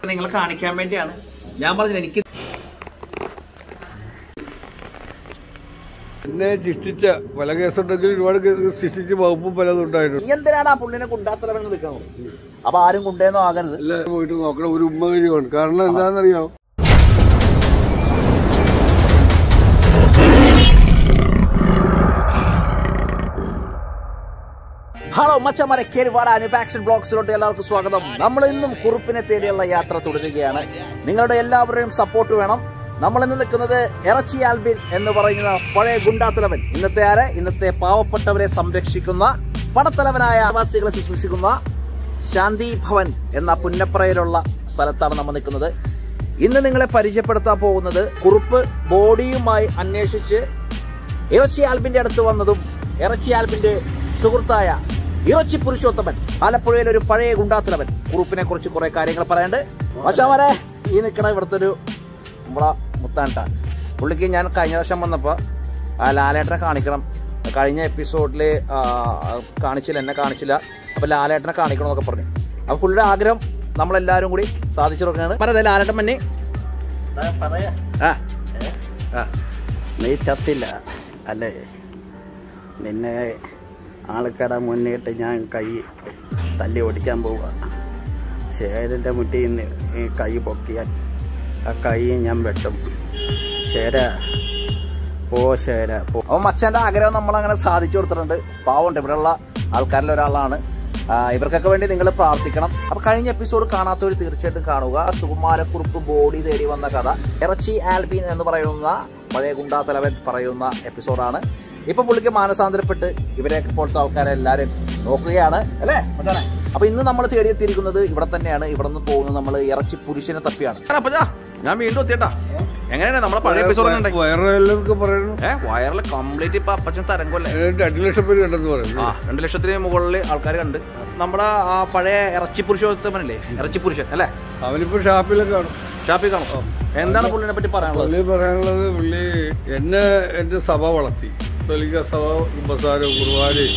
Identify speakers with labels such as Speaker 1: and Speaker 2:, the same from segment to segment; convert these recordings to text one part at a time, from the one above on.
Speaker 1: നിങ്ങളെ കാണിക്കാൻ വേണ്ടിയാണ് ഞാൻ പറഞ്ഞത് എനിക്ക്
Speaker 2: എന്നെ ശിക്ഷിച്ച പല കേസുണ്ടെങ്കിൽ ഒരുപാട് കേസ് ശിക്ഷിച്ച വകുപ്പും പലതും ഉണ്ടായിട്ടുണ്ട്
Speaker 1: നീ എന്തിനാണ് ആ പുള്ളിനെ കുണ്ടാത്തലവെന്ന് നിൽക്കുന്നത് അപ്പൊ ആരും കുണ്ടേന്നോ ആകരുത്
Speaker 2: എല്ലാം പോയിട്ട് നോക്കണം ഒരു ഉമ്മകരിയാണ് കാരണം എന്താണെന്നറിയാമോ
Speaker 1: ഹലോ മച്ചമരെ കേരുവാട അനുപാക്ഷൻ ബ്ലോഗ്സിലോട്ട് എല്ലാവർക്കും സ്വാഗതം നമ്മൾ ഇന്നും കുറുപ്പിനെ തേടിയുള്ള യാത്ര തുടരുകയാണ് നിങ്ങളുടെ എല്ലാവരുടെയും സപ്പോർട്ട് വേണം നമ്മൾ ഇന്ന് നിൽക്കുന്നത് ഇറച്ചി ആൽബിൻ എന്ന് പറയുന്ന പഴയ ഗുണ്ടാത്തലവൻ ഇന്നത്തെ ആര് ഇന്നത്തെ പാവപ്പെട്ടവരെ സംരക്ഷിക്കുന്ന പടത്തലവനായ ആവാസികളെ ശുശ്രൂഷിക്കുന്ന ശാന്തി ഭവൻ എന്ന പുന്നപ്രയിലുള്ള സ്ഥലത്താണ് നമ്മൾ നിൽക്കുന്നത് ഇന്ന് നിങ്ങളെ പരിചയപ്പെടുത്താൻ പോകുന്നത് കുറുപ്പ് ബോഡിയുമായി അന്വേഷിച്ച് ഇറച്ചി ആൽബിന്റെ അടുത്ത് വന്നതും ഇറച്ചി ആൽബിന്റെ സുഹൃത്തായ ഇറച്ചി പുരുഷോത്തമൻ ആലപ്പുഴയിലെ ഒരു പഴയ ഗുണ്ടാത്തലവൻ കുറുപ്പിനെ കുറിച്ച് കുറെ കാര്യങ്ങൾ പറയാണ്ട് മച്ചാമാരെ ഈ നിൽക്കണ ഇവിടുത്തെ ഒരു നമ്മളെ മുത്താണ്ട പുള്ളിക്ക് ഞാൻ കഴിഞ്ഞ വർഷം വന്നപ്പോ ആ ലാലേട്ടനെ കാണിക്കണം കഴിഞ്ഞ എപ്പിസോഡിൽ കാണിച്ചില്ല എന്നെ കാണിച്ചില്ല അപ്പൊ ലാലേട്ടനെ കാണിക്കണം എന്നൊക്കെ പറഞ്ഞു അപ്പൊ പുള്ളിയുടെ ആഗ്രഹം നമ്മളെല്ലാരും കൂടി സാധിച്ചു കൊടുക്കുകയാണ് പറഞ്ഞത് ലാലേട്ടൻ മന്നെ ആ ആ
Speaker 3: നീ ചത്തില്ല അല്ലേ നിന്നെ ആൾക്കട മുന്നിട്ട് ഞാൻ കൈ തല്ലി ഓടിക്കാൻ പോവുക ശേരൻ്റെ മുറ്റിൽ നിന്ന് ഈ കൈ പൊക്കിയാൽ ആ കൈ ഞാൻ വെട്ടും ശേര പോ ശേര പോ
Speaker 1: അപ്പൊ മച്ചാന്റെ ആഗ്രഹം നമ്മൾ അങ്ങനെ സാധിച്ചു കൊടുത്തിട്ടുണ്ട് പാവമുണ്ട് ഇവിടെയുള്ള ആൾക്കാരിൽ ഒരാളാണ് ആ, ഇവർക്കൊക്കെ വേണ്ടി നിങ്ങൾ പ്രാർത്ഥിക്കണം അപ്പൊ കഴിഞ്ഞ എപ്പിസോഡ് കാണാത്തവർ തീർച്ചയായിട്ടും കാണുക സുകുമാരക്കുറുപ്പ് ബോഡി തേടി വന്ന കഥ ഇറച്ചി ആൽബിൻ എന്ന് പറയുന്ന പഴയ ഗുണ്ടാത്തലവൻ പറയുന്ന എപ്പിസോഡാണ് ഇപ്പൊ പുള്ളിക്ക് മാനസാന്തരപ്പെട്ട് ഇവരെ പോലത്തെ ആൾക്കാരെ എല്ലാരും നോക്കുകയാണ് അല്ലേ മച്ചാനെ അപ്പൊ ഇന്ന് നമ്മൾ തേടിയെത്തിയിരിക്കുന്നത് ഇവിടെ തന്നെയാണ് ഇവിടെ നിന്ന് പോകുന്നത് നമ്മൾ ഇറച്ചി പുരുഷനെ തപ്പിയാണ് അപ്പച്ചാ, ഞാൻ വീണ്ടും എത്തിയട്ടാ എങ്ങനെയാണ് നമ്മളെ പഴയ എപ്പിസോഡ്
Speaker 2: വയറെല്ലാവർക്കും പറയുന്നു
Speaker 1: ഏ വയറിൽ കംപ്ലീറ്റ് ഇപ്പൊ അപ്പച്ചൻ തരംഗല്ലേ
Speaker 2: അതിനായിട്ട് രണ്ട് ലക്ഷം പേര് കണ്ടെന്ന് പറയുന്നു
Speaker 1: ആ രണ്ട് ലക്ഷത്തിന് മുകളിൽ ആൾക്കാർ കണ്ട് നമ്മുടെ ആ പഴയ ഇറച്ചി പുരുഷോത്തമനല്ലേ ഇറച്ചി പുരുഷൻ അല്ലേ
Speaker 2: അവനിപ്പോ ഷാപ്പിലൊക്കെ കാണും
Speaker 1: ഷാപ്പി കാണും എന്താണ് പുള്ളിനെ പറ്റി പറയാനുള്ളത്
Speaker 2: പുള്ളി പറയാനുള്ളത് പുള്ളി എന്നെ എന്റെ സഭ വളർത്തി തൊലിക്ക സഭ കുമ്പസാരവും കുർബാനയും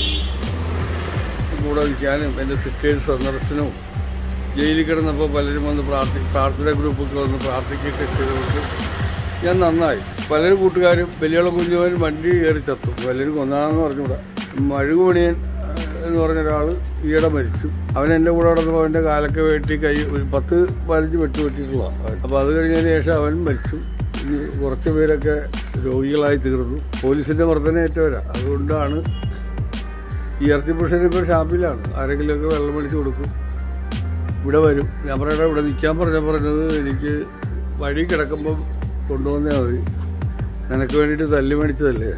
Speaker 2: കൂടെ വയ്ക്കാനും എൻ്റെ സിസ്റ്റേഴ്സ് സന്ദർശനവും ജയിലിൽ കിടന്നപ്പോൾ പലരും വന്ന് പ്രാർത്ഥി പ്രാർത്ഥന ഗ്രൂപ്പൊക്കെ വന്ന് പ്രാർത്ഥിക്കുകയൊക്കെ ചെയ്തുകൊണ്ട് ഞാൻ നന്നായി പലരും കൂട്ടുകാരും വലിയോളം കുഞ്ഞുവനും വണ്ടി കയറി ചത്തു പലരും കൊന്നാണെന്ന് പറഞ്ഞുകൂടാ മഴുകുമണിയൻ എന്ന് പറഞ്ഞ ഒരാൾ ഈയിടെ മരിച്ചു അവൻ എൻ്റെ കൂടെ നടന്നപ്പോൾ അവൻ്റെ കാലൊക്കെ വെട്ടി കൈ ഒരു പത്ത് പതിനഞ്ച് വെട്ടി വെട്ടിയിട്ടുള്ള അപ്പോൾ അത് കഴിഞ്ഞതിന് ശേഷം അവൻ മരിച്ചു ഇനി കുറച്ച് പേരൊക്കെ രോഗികളായി തീർന്നു പോലീസിന്റെ മർദ്ദനേറ്റവരാ അതുകൊണ്ടാണ് ഈ ഇറച്ചി പുരുഷൻ ഇപ്പോൾ ഷാപ്പിലാണ് ആരെങ്കിലുമൊക്കെ വെള്ളം മേടിച്ച് കൊടുക്കും ഇവിടെ വരും ഞാൻ പറയട്ടെ ഇവിടെ നിൽക്കാൻ പറഞ്ഞ പറഞ്ഞത് എനിക്ക് വഴി കിടക്കുമ്പോൾ കൊണ്ടുവന്നാൽ മതി നിനക്ക് വേണ്ടിയിട്ട് തല്ലി മേടിച്ചതല്ലേ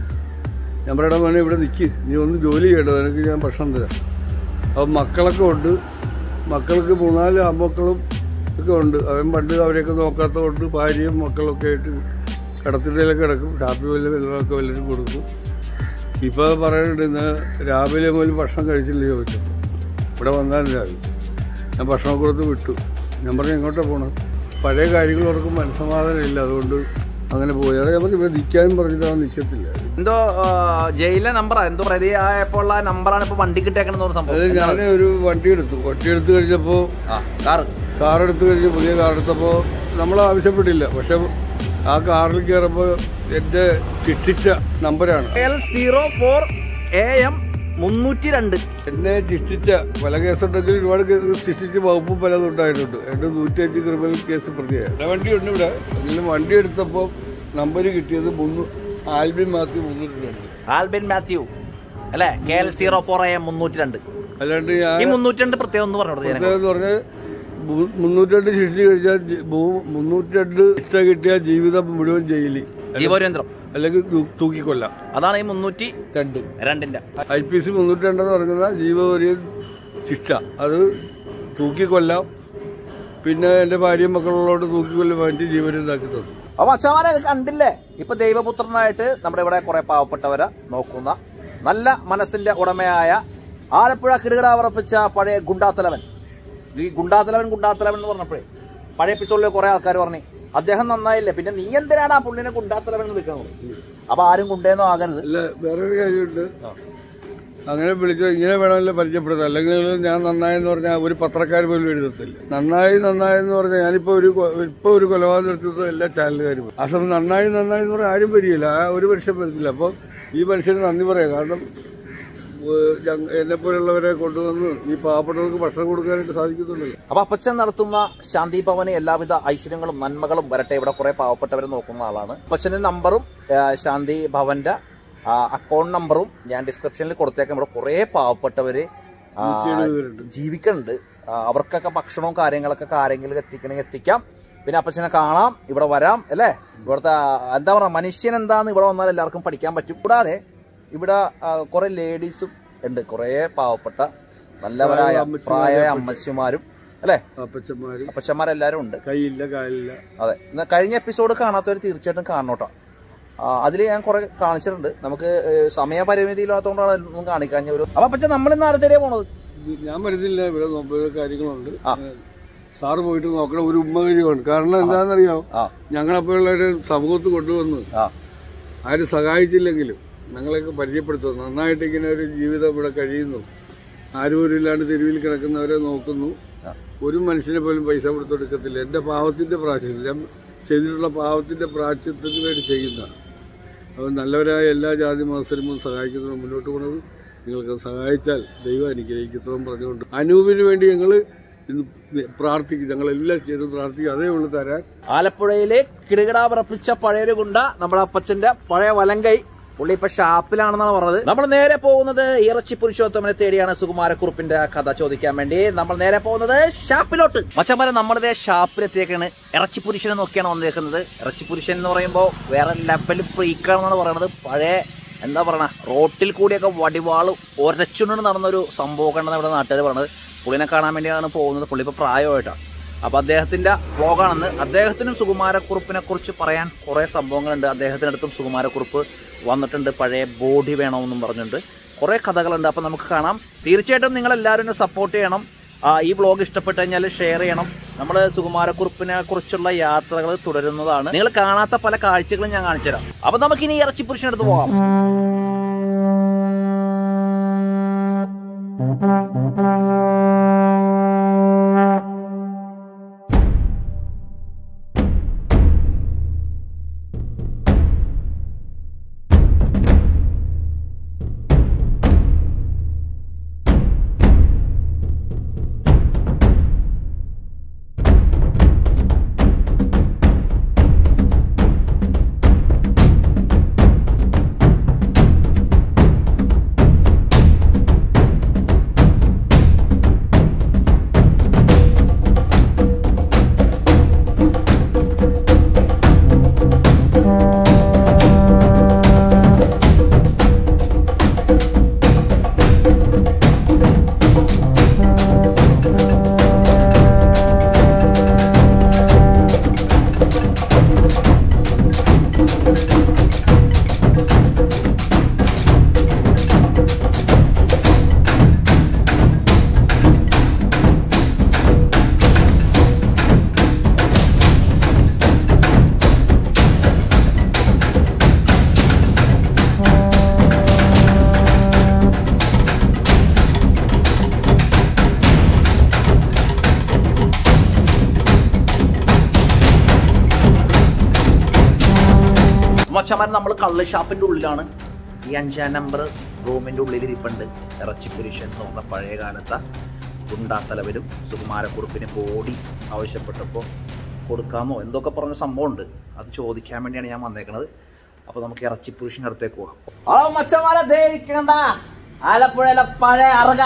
Speaker 2: ഞാൻ പറയടാ മോനെ ഇവിടെ നിൽക്ക് നീ ഒന്ന് ജോലി ചെയ്യണ്ട നിനക്ക് ഞാൻ ഭക്ഷണം തരാം അപ്പം മക്കളൊക്കെ ഉണ്ട് മക്കൾക്ക് മൂന്നാല് ആൺമക്കളും ഒക്കെ ഉണ്ട് അവൻ പണ്ട് അവരെയൊക്കെ നോക്കാത്തതുകൊണ്ട് ഭാര്യയും മക്കളൊക്കെ ആയിട്ട് കടത്തിടയിലൊക്കെ കിടക്കും ഷാപ്പി വല്ല വെള്ളമൊക്കെ വല്ലതും കൊടുക്കും ഇപ്പോൾ പറയുന്നുണ്ട് ഇന്ന് രാവിലെ മുതൽ ഭക്ഷണം കഴിച്ചില്ല ചോദിച്ചു ഇവിടെ വന്നാൽ രാവിലെ ഞാൻ ഭക്ഷണം കൊടുത്ത് വിട്ടു ഞാൻ പറഞ്ഞു എങ്ങോട്ടാണ് പോകണം പഴയ കാര്യങ്ങൾ ഓർക്കും മനസ്സമാധാനം ഇല്ല അതുകൊണ്ട് അങ്ങനെ പോയി അവിടെ ഞാൻ പറഞ്ഞു ഇവിടെ നിൽക്കാനും പറഞ്ഞിട്ട് അവൻ നിൽക്കത്തില്ല
Speaker 1: എന്തോ ആ, ജയിലിലെ നമ്പറാ എന്തോ പ്രതിയായപ്പോൾ ഉള്ള നമ്പറാണ് ഇപ്പൊ വണ്ടി കിട്ടിയേക്കണെന്ന് പറഞ്ഞ
Speaker 2: അത്
Speaker 1: സംഭവം
Speaker 2: ഞാൻ ഒരു വണ്ടി എടുത്തു വണ്ടി എടുത്തു കഴിഞ്ഞപ്പോൾ
Speaker 1: ആ കാറ്
Speaker 2: കാർ എടുത്തു കഴിഞ്ഞ് പുതിയ കാർ എടുത്തപ്പോൾ നമ്മൾ ആവശ്യപ്പെട്ടില്ല പക്ഷെ ആ കാറിൽ കയറുമ്പോൾ എൻ്റെ ശിക്ഷിച്ച നമ്പരാണ്
Speaker 1: L zero four A M മുന്നൂറ്റി രണ്ട്
Speaker 2: എന്നെ ശിക്ഷിച്ച പല കേസുണ്ടെങ്കിൽ ഒരുപാട് കേസ് ശിക്ഷിച്ച വകുപ്പും പലതും ഉണ്ടായിട്ടുണ്ട് എൻ്റെ നൂറ്റിയഞ്ച് ക്രിമിനൽ കേസ് പ്രതിയായി എൻ്റെ വണ്ടി ഉണ്ട് ഇവിടെ എങ്കിലും വണ്ടി എടുത്തപ്പോൾ നമ്പർ കിട്ടിയത് മുന്നൂ ആൽബിൻ മാത്യു മുന്നൂറ്റി രണ്ട്
Speaker 1: ആൽബിൻ മാത്യു അല്ലെ K L zero four A M മുന്നൂറ്റി രണ്ട്
Speaker 2: അല്ലാണ്ട്
Speaker 1: ഈ
Speaker 2: ഞാൻ
Speaker 1: മുന്നൂറ്റി രണ്ട് പ്രത്യേകം ഒന്ന് പറഞ്ഞു കൊടുത്തേ
Speaker 2: പ്രത്യേകം എന്ന് പറഞ്ഞാൽ മു- മുന്നൂറ്റിരണ്ട് ശിക്ഷ കഴിച്ചാൽ ജി- മൂ- മുന്നൂറ്റിരണ്ട് ശിക്ഷ കിട്ടിയ ജീവിതം മുഴുവൻ ജയിലിൽ
Speaker 1: ജീവരേന്ദ്രം
Speaker 2: അല്ലെങ്കിൽ തൂ- തൂക്കിക്കൊല്ലാം
Speaker 1: അതാണ് ഈ മുന്നൂറ്റി
Speaker 2: രണ്ട്
Speaker 1: രണ്ടിന്റെ
Speaker 2: ഐ പി സി മുന്നൂറ്റി രണ്ടെന്ന് പറയുന്ന ജീവപര്യൻ ശിക്ഷ അത് തൂക്കിക്കൊല്ലാം പിന്നെ എൻ്റെ ഭാര്യയും മക്കളോട് തൂക്കിക്കൊല്ലാൻ വേണ്ടി ജീവനിതാക്കി തന്നു
Speaker 1: അപ്പൊ അച്ഛന്മാരെ ഇത് കണ്ടില്ലേ ഇപ്പൊ ദൈവപുത്രനായിട്ട് നമ്മുടെ ഇവിടെ കുറെ പാവപ്പെട്ടവരെ നോക്കുന്ന നല്ല മനസ്സിന്റെ ഉടമയായ ആലപ്പുഴ കിടുകിട ഉറപ്പിച്ച പഴയ ഗുണ്ടാത്തലവൻ ഈ ഗുണ്ടാത്തലവൻ ഗുണ്ടാത്തലവൻ എന്ന് പറഞ്ഞപ്പോഴേ പഴയ എപ്പിസോഡിൽ കുറെ ആൾക്കാർ പറഞ്ഞു അദ്ദേഹം നന്നായില്ലേ പിന്നെ നീ എന്തിനാണ് ആ പുള്ളിനെ ഗുണ്ടാത്തലവൻ എന്ന് വിൽക്കുന്നത് അപ്പൊ ആരും ഗുണ്ടേന്നോ ആകരുത്
Speaker 2: അല്ല വേറൊരു കാര്യമുണ്ട് അങ്ങനെ വിളിച്ചു ഇങ്ങനെ വേണമല്ലോ പരിചയപ്പെടുത്താം അല്ലെങ്കിൽ ഞാൻ നന്നായെന്ന് പറഞ്ഞാൽ ഒരു പത്രക്കാർ പോലും എഴുതത്തില്ല നന്നായി നന്നായി എന്ന് പറഞ്ഞാൽ ഞാനിപ്പോ ഒരു കൊ- ഇപ്പൊ ഒരു കൊലപാതകം എടുത്തത് എല്ലാ ചാനലുകാരും ആ സമയം നന്നായി നന്നായി എന്ന് പറഞ്ഞാൽ ആരും വരികയില്ല ആ ഒരു മനുഷ്യൻ വരത്തില്ല അപ്പോൾ ഈ മനുഷ്യന് നന്ദി പറയാം കാരണം എന്നെ പോലുള്ളവരെ കൊണ്ടുവന്ന് ഈ പാവപ്പെട്ടവർക്ക് ഭക്ഷണം കൊടുക്കാനായിട്ട് സാധിക്കുന്നുണ്ടല്ലോ
Speaker 1: അപ്പൊ അപ്പച്ചൻ നടത്തുന്ന ശാന്തി ഭവന് എല്ലാവിധ ഐശ്വര്യങ്ങളും നന്മകളും വരട്ടെ ഇവിടെ കുറെ പാവപ്പെട്ടവരെ നോക്കുന്ന ആളാണ് അപ്പച്ചന്റെ നമ്പറും ആ, ശാന്തി ഭവന്റെ ആ, അക്കൗണ്ട് നമ്പറും ഞാൻ ഡിസ്ക്രിപ്ഷനിൽ കൊടുത്തേക്കാം ഇവിടെ കുറെ പാവപ്പെട്ടവര് ആ,
Speaker 2: പേരുണ്ട്.
Speaker 1: ജീവിക്കുന്നുണ്ട് ആ, അവർക്കൊക്കെ ഭക്ഷണവും കാര്യങ്ങളൊക്കെ ആരെങ്കിലും എത്തിക്കണമെങ്കിൽ എത്തിക്കാം പിന്നെ അപ്പച്ചനെ കാണാം ഇവിടെ വരാം അല്ലേ ഇവിടുത്തെ ആ, എന്താ പറയാ മനുഷ്യൻ എന്താന്ന് ഇവിടെ വന്നാൽ എല്ലാവർക്കും പഠിക്കാൻ പറ്റും കൂടാതെ ഇവിടെ കുറെ ലേഡീസും ഉണ്ട് കുറെ പാവപ്പെട്ട നല്ലവരായ
Speaker 2: പ്രായമായ അമ്മച്ചിമാരും
Speaker 1: പ്രായമായ അമ്മച്ചിമാരും അല്ലേ
Speaker 2: അപ്പച്ചന്മാരും
Speaker 1: അപ്പച്ചന്മാരെല്ലാരും ഉണ്ട്
Speaker 2: കൈയില്ല കാലില്ല
Speaker 1: അതെ എന്നാ കഴിഞ്ഞ എപ്പിസോഡ് കാണാത്തവർ തീർച്ചയായിട്ടും കാണണോട്ടോ അതിൽ ഞാൻ കുറെ കാണിച്ചിട്ടുണ്ട് നമുക്ക് ഏഹ്, സമയപരിമിതിയില്ലാത്തതുകൊണ്ടാണ് ഒന്നും കാണിക്കാൻ ഒരു അപ്പൊ അപ്പച്ച നമ്മൾ ഇന്ന് ആരുടെ പോണത്
Speaker 2: ഇത് ഞാൻ വരുന്നില്ല ഇവിടെ നോമ്പ് കാര്യങ്ങളുണ്ട്
Speaker 1: ആ.
Speaker 2: സാറ് പോയിട്ട് നോക്കണം ഒരു ഉമ്മ കഴിവാണ് കാരണം എന്താണെന്നറിയാമോ
Speaker 1: ആ
Speaker 2: ഞങ്ങളെപ്പോഴുള്ളവരെ സമൂഹത്ത് കൊണ്ടുവന്ന്
Speaker 1: ആ
Speaker 2: ആരും സഹായിച്ചില്ലെങ്കിലും ഞങ്ങളെയൊക്കെ പരിചയപ്പെടുത്തുന്നു നന്നായിട്ട് ഇങ്ങനെ ഒരു ജീവിതം ഇവിടെ കഴിയുന്നു ആരും ഇല്ലാണ്ട് തെരുവിൽ കിടക്കുന്നവരെ നോക്കുന്നു
Speaker 1: ആ.
Speaker 2: ഒരു മനുഷ്യനെ പോലും പൈസ കൊടുത്തെടുക്കത്തില്ല എൻ്റെ പാവത്തിൻ്റെ പ്രാശ്യത്തിൽ ഞാൻ ചെയ്തിട്ടുള്ള പാവത്തിൻ്റെ പ്രാശ്യത്തിന് വേണ്ടി ചെയ്യുന്നതാണ് അപ്പോൾ നല്ലവരായ എല്ലാ ജാതി മത്സരവും സഹായിക്കുന്നത് മുന്നോട്ട് പോകുന്നത് നിങ്ങൾക്ക് സഹായിച്ചാൽ ദൈവം അനുഗ്രഹിക്കത്തോളം പറഞ്ഞുകൊണ്ട് അനൂപിന് വേണ്ടി ഞങ്ങൾ ഇന്ന് പ്രാർത്ഥിക്കും ഞങ്ങളെല്ലാം ചെയ്ത് പ്രാർത്ഥിക്കും അതേ ഉള്ളൂ തരാൻ
Speaker 1: ആലപ്പുഴയിലെ കിടുകിട വിറപ്പിച്ച പഴയൊരു ഗുണ്ട നമ്മുടെ അപ്പച്ചന്റെ പഴയ വലങ്കൈ പുള്ളി ഇപ്പൊ ഷാപ്പിലാണെന്നാണ് പറഞ്ഞത് നമ്മൾ നേരെ പോകുന്നത് ഇറച്ചി പുരുഷോത്തമനെ തേടിയാണ് സുകുമാരക്കുറുപ്പിന്റെ കഥ ചോദിക്കാൻ വേണ്ടി നമ്മൾ നേരെ പോകുന്നത് ഷാപ്പിലോട്ട് മച്ചന്മാരെ നമ്മളിതേ ഷാപ്പിലെത്തിയേക്കാണ് ഇറച്ചി പുരുഷനെ നോക്കിയാണ് വന്നേക്കുന്നത് ഇറച്ചി പുരുഷൻ എന്ന് പറയുമ്പോൾ വേറെ ലെവൽ ഫ്രീക്കാണെന്നാണ് പറയുന്നത് പഴയ എന്താ പറയണ റോട്ടിൽ കൂടിയൊക്കെ വടിവാള് ഒരച്ചുകൊണ്ട് നടന്നൊരു സംഭവമൊക്കെയാണ് നമ്മുടെ നാട്ടുകാർ പറഞ്ഞത് പുള്ളിനെ കാണാൻ വേണ്ടിയാണ് പോകുന്നത് പുള്ളി ഇപ്പൊ പ്രായമായിട്ടാണ് അപ്പൊ അദ്ദേഹത്തിന്റെ വ്ളോഗാണെന്ന് അദ്ദേഹത്തിനും സുകുമാരക്കുറുപ്പിനെ കുറിച്ച് പറയാൻ കുറെ സംഭവങ്ങളുണ്ട് അദ്ദേഹത്തിനടുത്തും സുകുമാരക്കുറുപ്പ് വന്നിട്ടുണ്ട് പഴയ ബോഡി വേണമെന്നും പറഞ്ഞിട്ടുണ്ട് കുറെ കഥകളുണ്ട് അപ്പൊ നമുക്ക് കാണാം തീർച്ചയായിട്ടും നിങ്ങൾ എല്ലാവരും എന്നെ സപ്പോർട്ട് ചെയ്യണം ആ, ഈ വ്ളോഗ് ഇഷ്ടപ്പെട്ട് കഴിഞ്ഞാൽ ഷെയർ ചെയ്യണം നമ്മൾ സുകുമാരക്കുറുപ്പിനെ കുറിച്ചുള്ള യാത്രകൾ തുടരുന്നതാണ് നിങ്ങൾ കാണാത്ത പല കാഴ്ചകളും ഞാൻ കാണിച്ചു തരാം അപ്പൊ നമുക്ക് ഇനി ഇറച്ചി പുരുഷനടുത്ത് പോകാം മച്ചമാർ നമ്മൾ കള്ള് ഷാപ്പിന്റെ ഉള്ളിലാണ് ഈ അഞ്ചാം നമ്പർ റൂമിന്റെ ഉള്ളിൽ ഇരിപ്പുണ്ട് ഇറച്ചി പുരുഷൻ എന്ന് പറഞ്ഞ പഴയ കാലത്തെ ഗുണ്ടാത്തലവരും സുകുമാരക്കുറുപ്പിന് ബോഡി ആവശ്യപ്പെട്ടപ്പോൾ കൊടുക്കാമോ എന്തൊക്കെ പറഞ്ഞ സംഭവമുണ്ട് അത് ചോദിക്കാൻ വേണ്ടിയാണ് ഞാൻ വന്നേക്കണത് അപ്പൊ നമുക്ക് ഇറച്ചി പുരുഷൻ്റെ അടുത്തേക്ക് പോകാം ആ മച്ചമാരെ ധരിക്കണ്ട ആലപ്പുഴയിലെ പഴയ അറക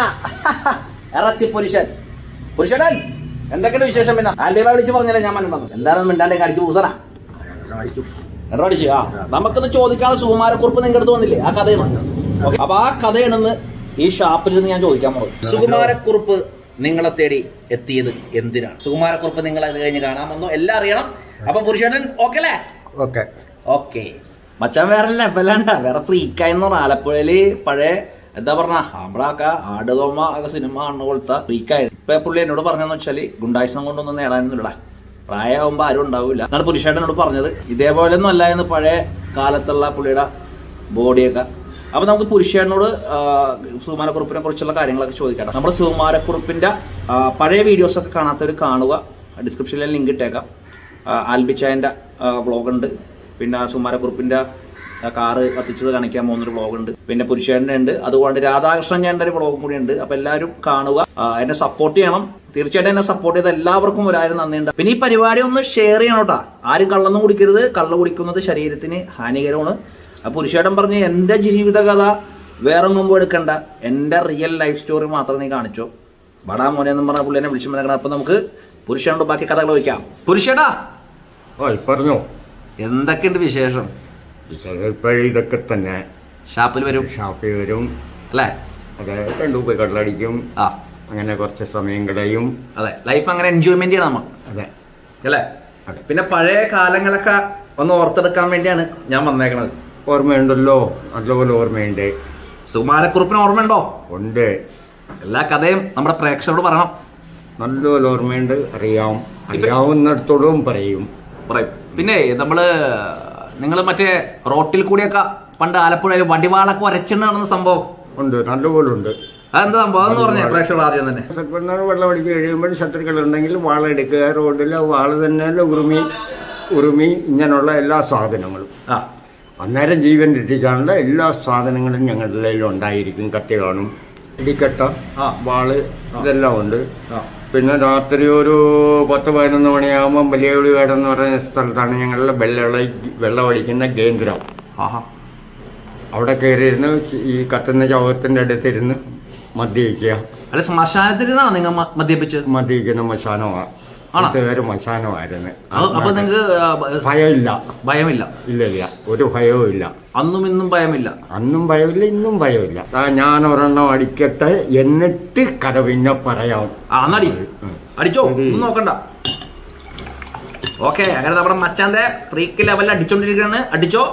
Speaker 1: ഇറച്ചി പുരുഷൻ പുരുഷനൻ എന്തൊക്കെയുണ്ട് വിശേഷം പിന്നെ ആൽബിയെ വിളിച്ച് പറഞ്ഞല്ലേ ഞാൻ മനുണ്ടെന്ന് എന്താണെന്ന് മിണ്ടാണ്ടേ അടിച്ചു പൂസറാ അടിച്ചു എടാ അടിച്ചു ആ നമുക്കൊന്ന് ചോദിക്കാനുള്ള സുകുമാരക്കുറിപ്പ് നിങ്ങളുടെ അടുത്ത് വന്നില്ലേ ആ കഥയാണ് ഓക്കെ അപ്പൊ ആ കഥയാണെന്ന് ഈ ഷാപ്പിൽ നിന്ന് ഞാൻ ചോദിക്കാൻ പോകുന്നത് സുകുമാരക്കുറിപ്പ് നിങ്ങളെ തേടി എത്തിയത് എന്തിനാണ് സുകുമാരക്കുറിപ്പ് നിങ്ങൾ അത് കഴിഞ്ഞ് കാണാൻ വന്നു എല്ലാം അറിയണം അപ്പൊ പുരുഷേട്ടൻ ഓക്കെ അല്ലേ
Speaker 2: ഓക്കെ
Speaker 1: ഓക്കെ മച്ചാൻ വേറെ ലെവലാണ്ട വേറെ ഫ്രീക്കായെന്ന് പറഞ്ഞ ആലപ്പുഴയില് പഴയ എന്താ പറഞ്ഞ നമ്മളൊക്കെ ആടുതോമ ഒക്കെ സിനിമ കാണുന്ന പോലത്തെ ഫ്രീക്കായി ഇപ്പൊ പുള്ളി എന്നോട് പറഞ്ഞെന്ന് വെച്ചാല് ഗുണ്ടായുസം കൊണ്ടൊന്നും നേടാനൊന്നുമില്ല പ്രായമാകുമ്പോ ആരും ഉണ്ടാവില്ല എന്നാണ് പുരുഷേട്ടനോട് പറഞ്ഞത് ഇതേപോലെ ഒന്നും അല്ല എന്ന് പഴയ കാലത്തുള്ള പുള്ളിയുടെ ബോഡിയൊക്കെ അപ്പൊ നമുക്ക് പുരുഷനോട് സുകുമാരക്കുറുപ്പിനെ കുറിച്ചുള്ള കാര്യങ്ങളൊക്കെ ചോദിക്കാം നമ്മുടെ സുകുമാരക്കുറുപ്പിന്റെ ആ, പഴയ വീഡിയോസ് ഒക്കെ കാണാത്തവർ കാണുക ഡിസ്ക്രിപ്ഷനിൽ ലിങ്ക് ഇട്ടേക്കാം ആ, ആൽബിച്ചായന്റെ വ്ളോഗ് ഉണ്ട് പിന്നെ സുകുമാരക്കുറുപ്പിന്റെ ആ, കാറ് കത്തിച്ചത് കാണിക്കാൻ പോകുന്നൊരു വ്ളോഗ് ഉണ്ട് പിന്നെ പുരുഷന്റെ ഉണ്ട് അതുകൊണ്ട് രാധാകൃഷ്ണൻ ചേട്ടന്റെ ഒരു വ്ളോഗും കൂടി ഉണ്ട് അപ്പൊ എല്ലാവരും കാണുക ആ, എന്നെ സപ്പോർട്ട് ചെയ്യണം തീർച്ചയായിട്ടും എന്നെ സപ്പോർട്ട് ചെയ്ത എല്ലാവർക്കും ഒരായിരം നന്ദിയുണ്ട് പിന്നെ ഈ പരിപാടി ഒന്ന് ഷെയർ ചെയ്യണം കേട്ടോ ആരും കള്ളൊന്നും കുടിക്കരുത് കള്ള കുടിക്കുന്നത് ശരീരത്തിന് ഹാനികരമാണ് ആ പുരുഷേട്ടൻ പറഞ്ഞ് എന്റെ ജീവിത കഥ വേറെ മുമ്പ് എടുക്കണ്ട എന്റെ റിയൽ ലൈഫ് സ്റ്റോറി മാത്രം നീ കാണിച്ചോ ബടാ മോനെ എന്ന് പറഞ്ഞ പുള്ളിനെ വിളിച്ചു വന്നേക്കണം അപ്പൊ നമുക്ക് പുരുഷനോട് ബാക്കി കഥകൾ വയ്ക്കാം പുരുഷേട്ടാ
Speaker 4: ഓ പറഞ്ഞോ
Speaker 1: എന്തൊക്കെയുണ്ട് വിശേഷം
Speaker 4: ഇപ്പോഴും ഇതൊക്കെ തന്നെ
Speaker 1: ഷാപ്പിൽ വരും
Speaker 4: ഷാപ്പിൽ വരും
Speaker 1: അല്ലേ
Speaker 4: അത് രണ്ടു പോയി കടലടിക്കും
Speaker 1: ആ
Speaker 4: അങ്ങനെ കുറച്ച് സമയം കളയും
Speaker 1: അതെ ലൈഫ് അങ്ങനെ എൻജോയ്മെന്റ് ചെയ്യണം നമ്മൾ
Speaker 4: അതെ
Speaker 1: അല്ലേ
Speaker 4: അതെ.
Speaker 1: പിന്നെ പഴയ കാലങ്ങളൊക്കെ ഒന്ന് ഓർത്തെടുക്കാൻ വേണ്ടിയാണ് ഞാൻ വന്നേക്കണത്
Speaker 4: ഓർമ്മയുണ്ടല്ലോ നല്ലപോലെ ഓർമ്മയുണ്ട്
Speaker 1: സുമാരക്കുറിപ്പിന് ഓർമ്മയുണ്ടോ
Speaker 4: ഉണ്ട്
Speaker 1: എല്ലാ കഥയും നമ്മുടെ പ്രേക്ഷകരോട് പറയണം
Speaker 4: നല്ലപോലെ ഓർമ്മയുണ്ട് അറിയാം അറിയാവുന്നിടത്തോളം പറയും
Speaker 1: പറയും പിന്നെ നമ്മള് നിങ്ങൾ മറ്റേ റോട്ടിൽ കൂടിയൊക്കെ പണ്ട് ആലപ്പുഴയിൽ വടിവാളൊക്കെ ഒരച്ചിട്ട് നടന്ന സംഭവം
Speaker 4: ഉണ്ട് നല്ലപോലെ ഉണ്ട്
Speaker 1: അതെന്താ സംഭവം അതെന്ന് പറഞ്ഞേ പ്രേക്ഷകർ ആദ്യം തന്നെ
Speaker 4: ശത്രുക്കൾ വെള്ളം അടിച്ച് കഴിയുമ്പോൾ ശത്രുക്കൾ ഉണ്ടെങ്കിൽ വാളെടുക്കുക റോഡിൽ വാള് തന്നെ ഉറുമി ഉറുമി ഇങ്ങനെയുള്ള എല്ലാ സാധനങ്ങളും
Speaker 1: ആ
Speaker 4: അന്നേരം ജീവൻ രക്ഷിക്കാനുള്ള എല്ലാ സാധനങ്ങളും ഞങ്ങളുടെ കയ്യിൽ ഉണ്ടായിരിക്കും കത്തി കാണും ഇടിക്കട്ട
Speaker 1: ആ.
Speaker 4: വാള് ഇതെല്ലാം ഉണ്ട്
Speaker 1: ആ.
Speaker 4: പിന്നെ രാത്രി ഒരു പത്ത് പതിനൊന്ന് മണിയാകുമ്പോൾ വലിയകുടി എന്ന് പറയുന്ന സ്ഥലത്താണ് ഞങ്ങളുടെ വെള്ള വെള്ളമടിക്കുന്ന കേന്ദ്രം
Speaker 1: ആഹാ
Speaker 4: അവിടെ കയറിയിരുന്ന് ഈ കത്തുന്ന ചവകത്തിന്റെ അടുത്തിരുന്ന് മദ്യപിക്കുക
Speaker 1: അല്ല ശ്മശാനത്തിൽ നിന്നാണ് നിങ്ങൾ മദ്യപിച്ച്
Speaker 4: മദ്യപിക്കുന്ന മശാനമാണ്
Speaker 1: ആണോ?
Speaker 4: കൂട്ടുകാർ മശാനമായിരുന്നു
Speaker 1: അപ്പൊ നിങ്ങൾക്ക്
Speaker 4: ഭയമില്ല
Speaker 1: ഭയമില്ല
Speaker 4: ഇല്ല ഇല്ല ഒരു ഭയവും ഇല്ല
Speaker 1: അന്നും ഇന്നും ഭയമില്ല
Speaker 4: അന്നും ഭയമില്ല ഇന്നും ഭയമില്ല ആ, ഞാൻ ഒരെണ്ണം അടിക്കട്ടെ എന്നിട്ട് കഥ പിന്നെ പറയാം
Speaker 1: ആ എന്നടി
Speaker 4: ഉം.
Speaker 1: അടിച്ചോ
Speaker 4: ശരി.
Speaker 1: ഒന്നും നോക്കണ്ട ഓക്കെ അങ്ങനെ നമ്മുടെ മച്ചാന്റെ ഫ്രീക്ക് ലെവലിൽ അടിച്ചോണ്ടിരിക്കുകയാണ് അടിച്ചോ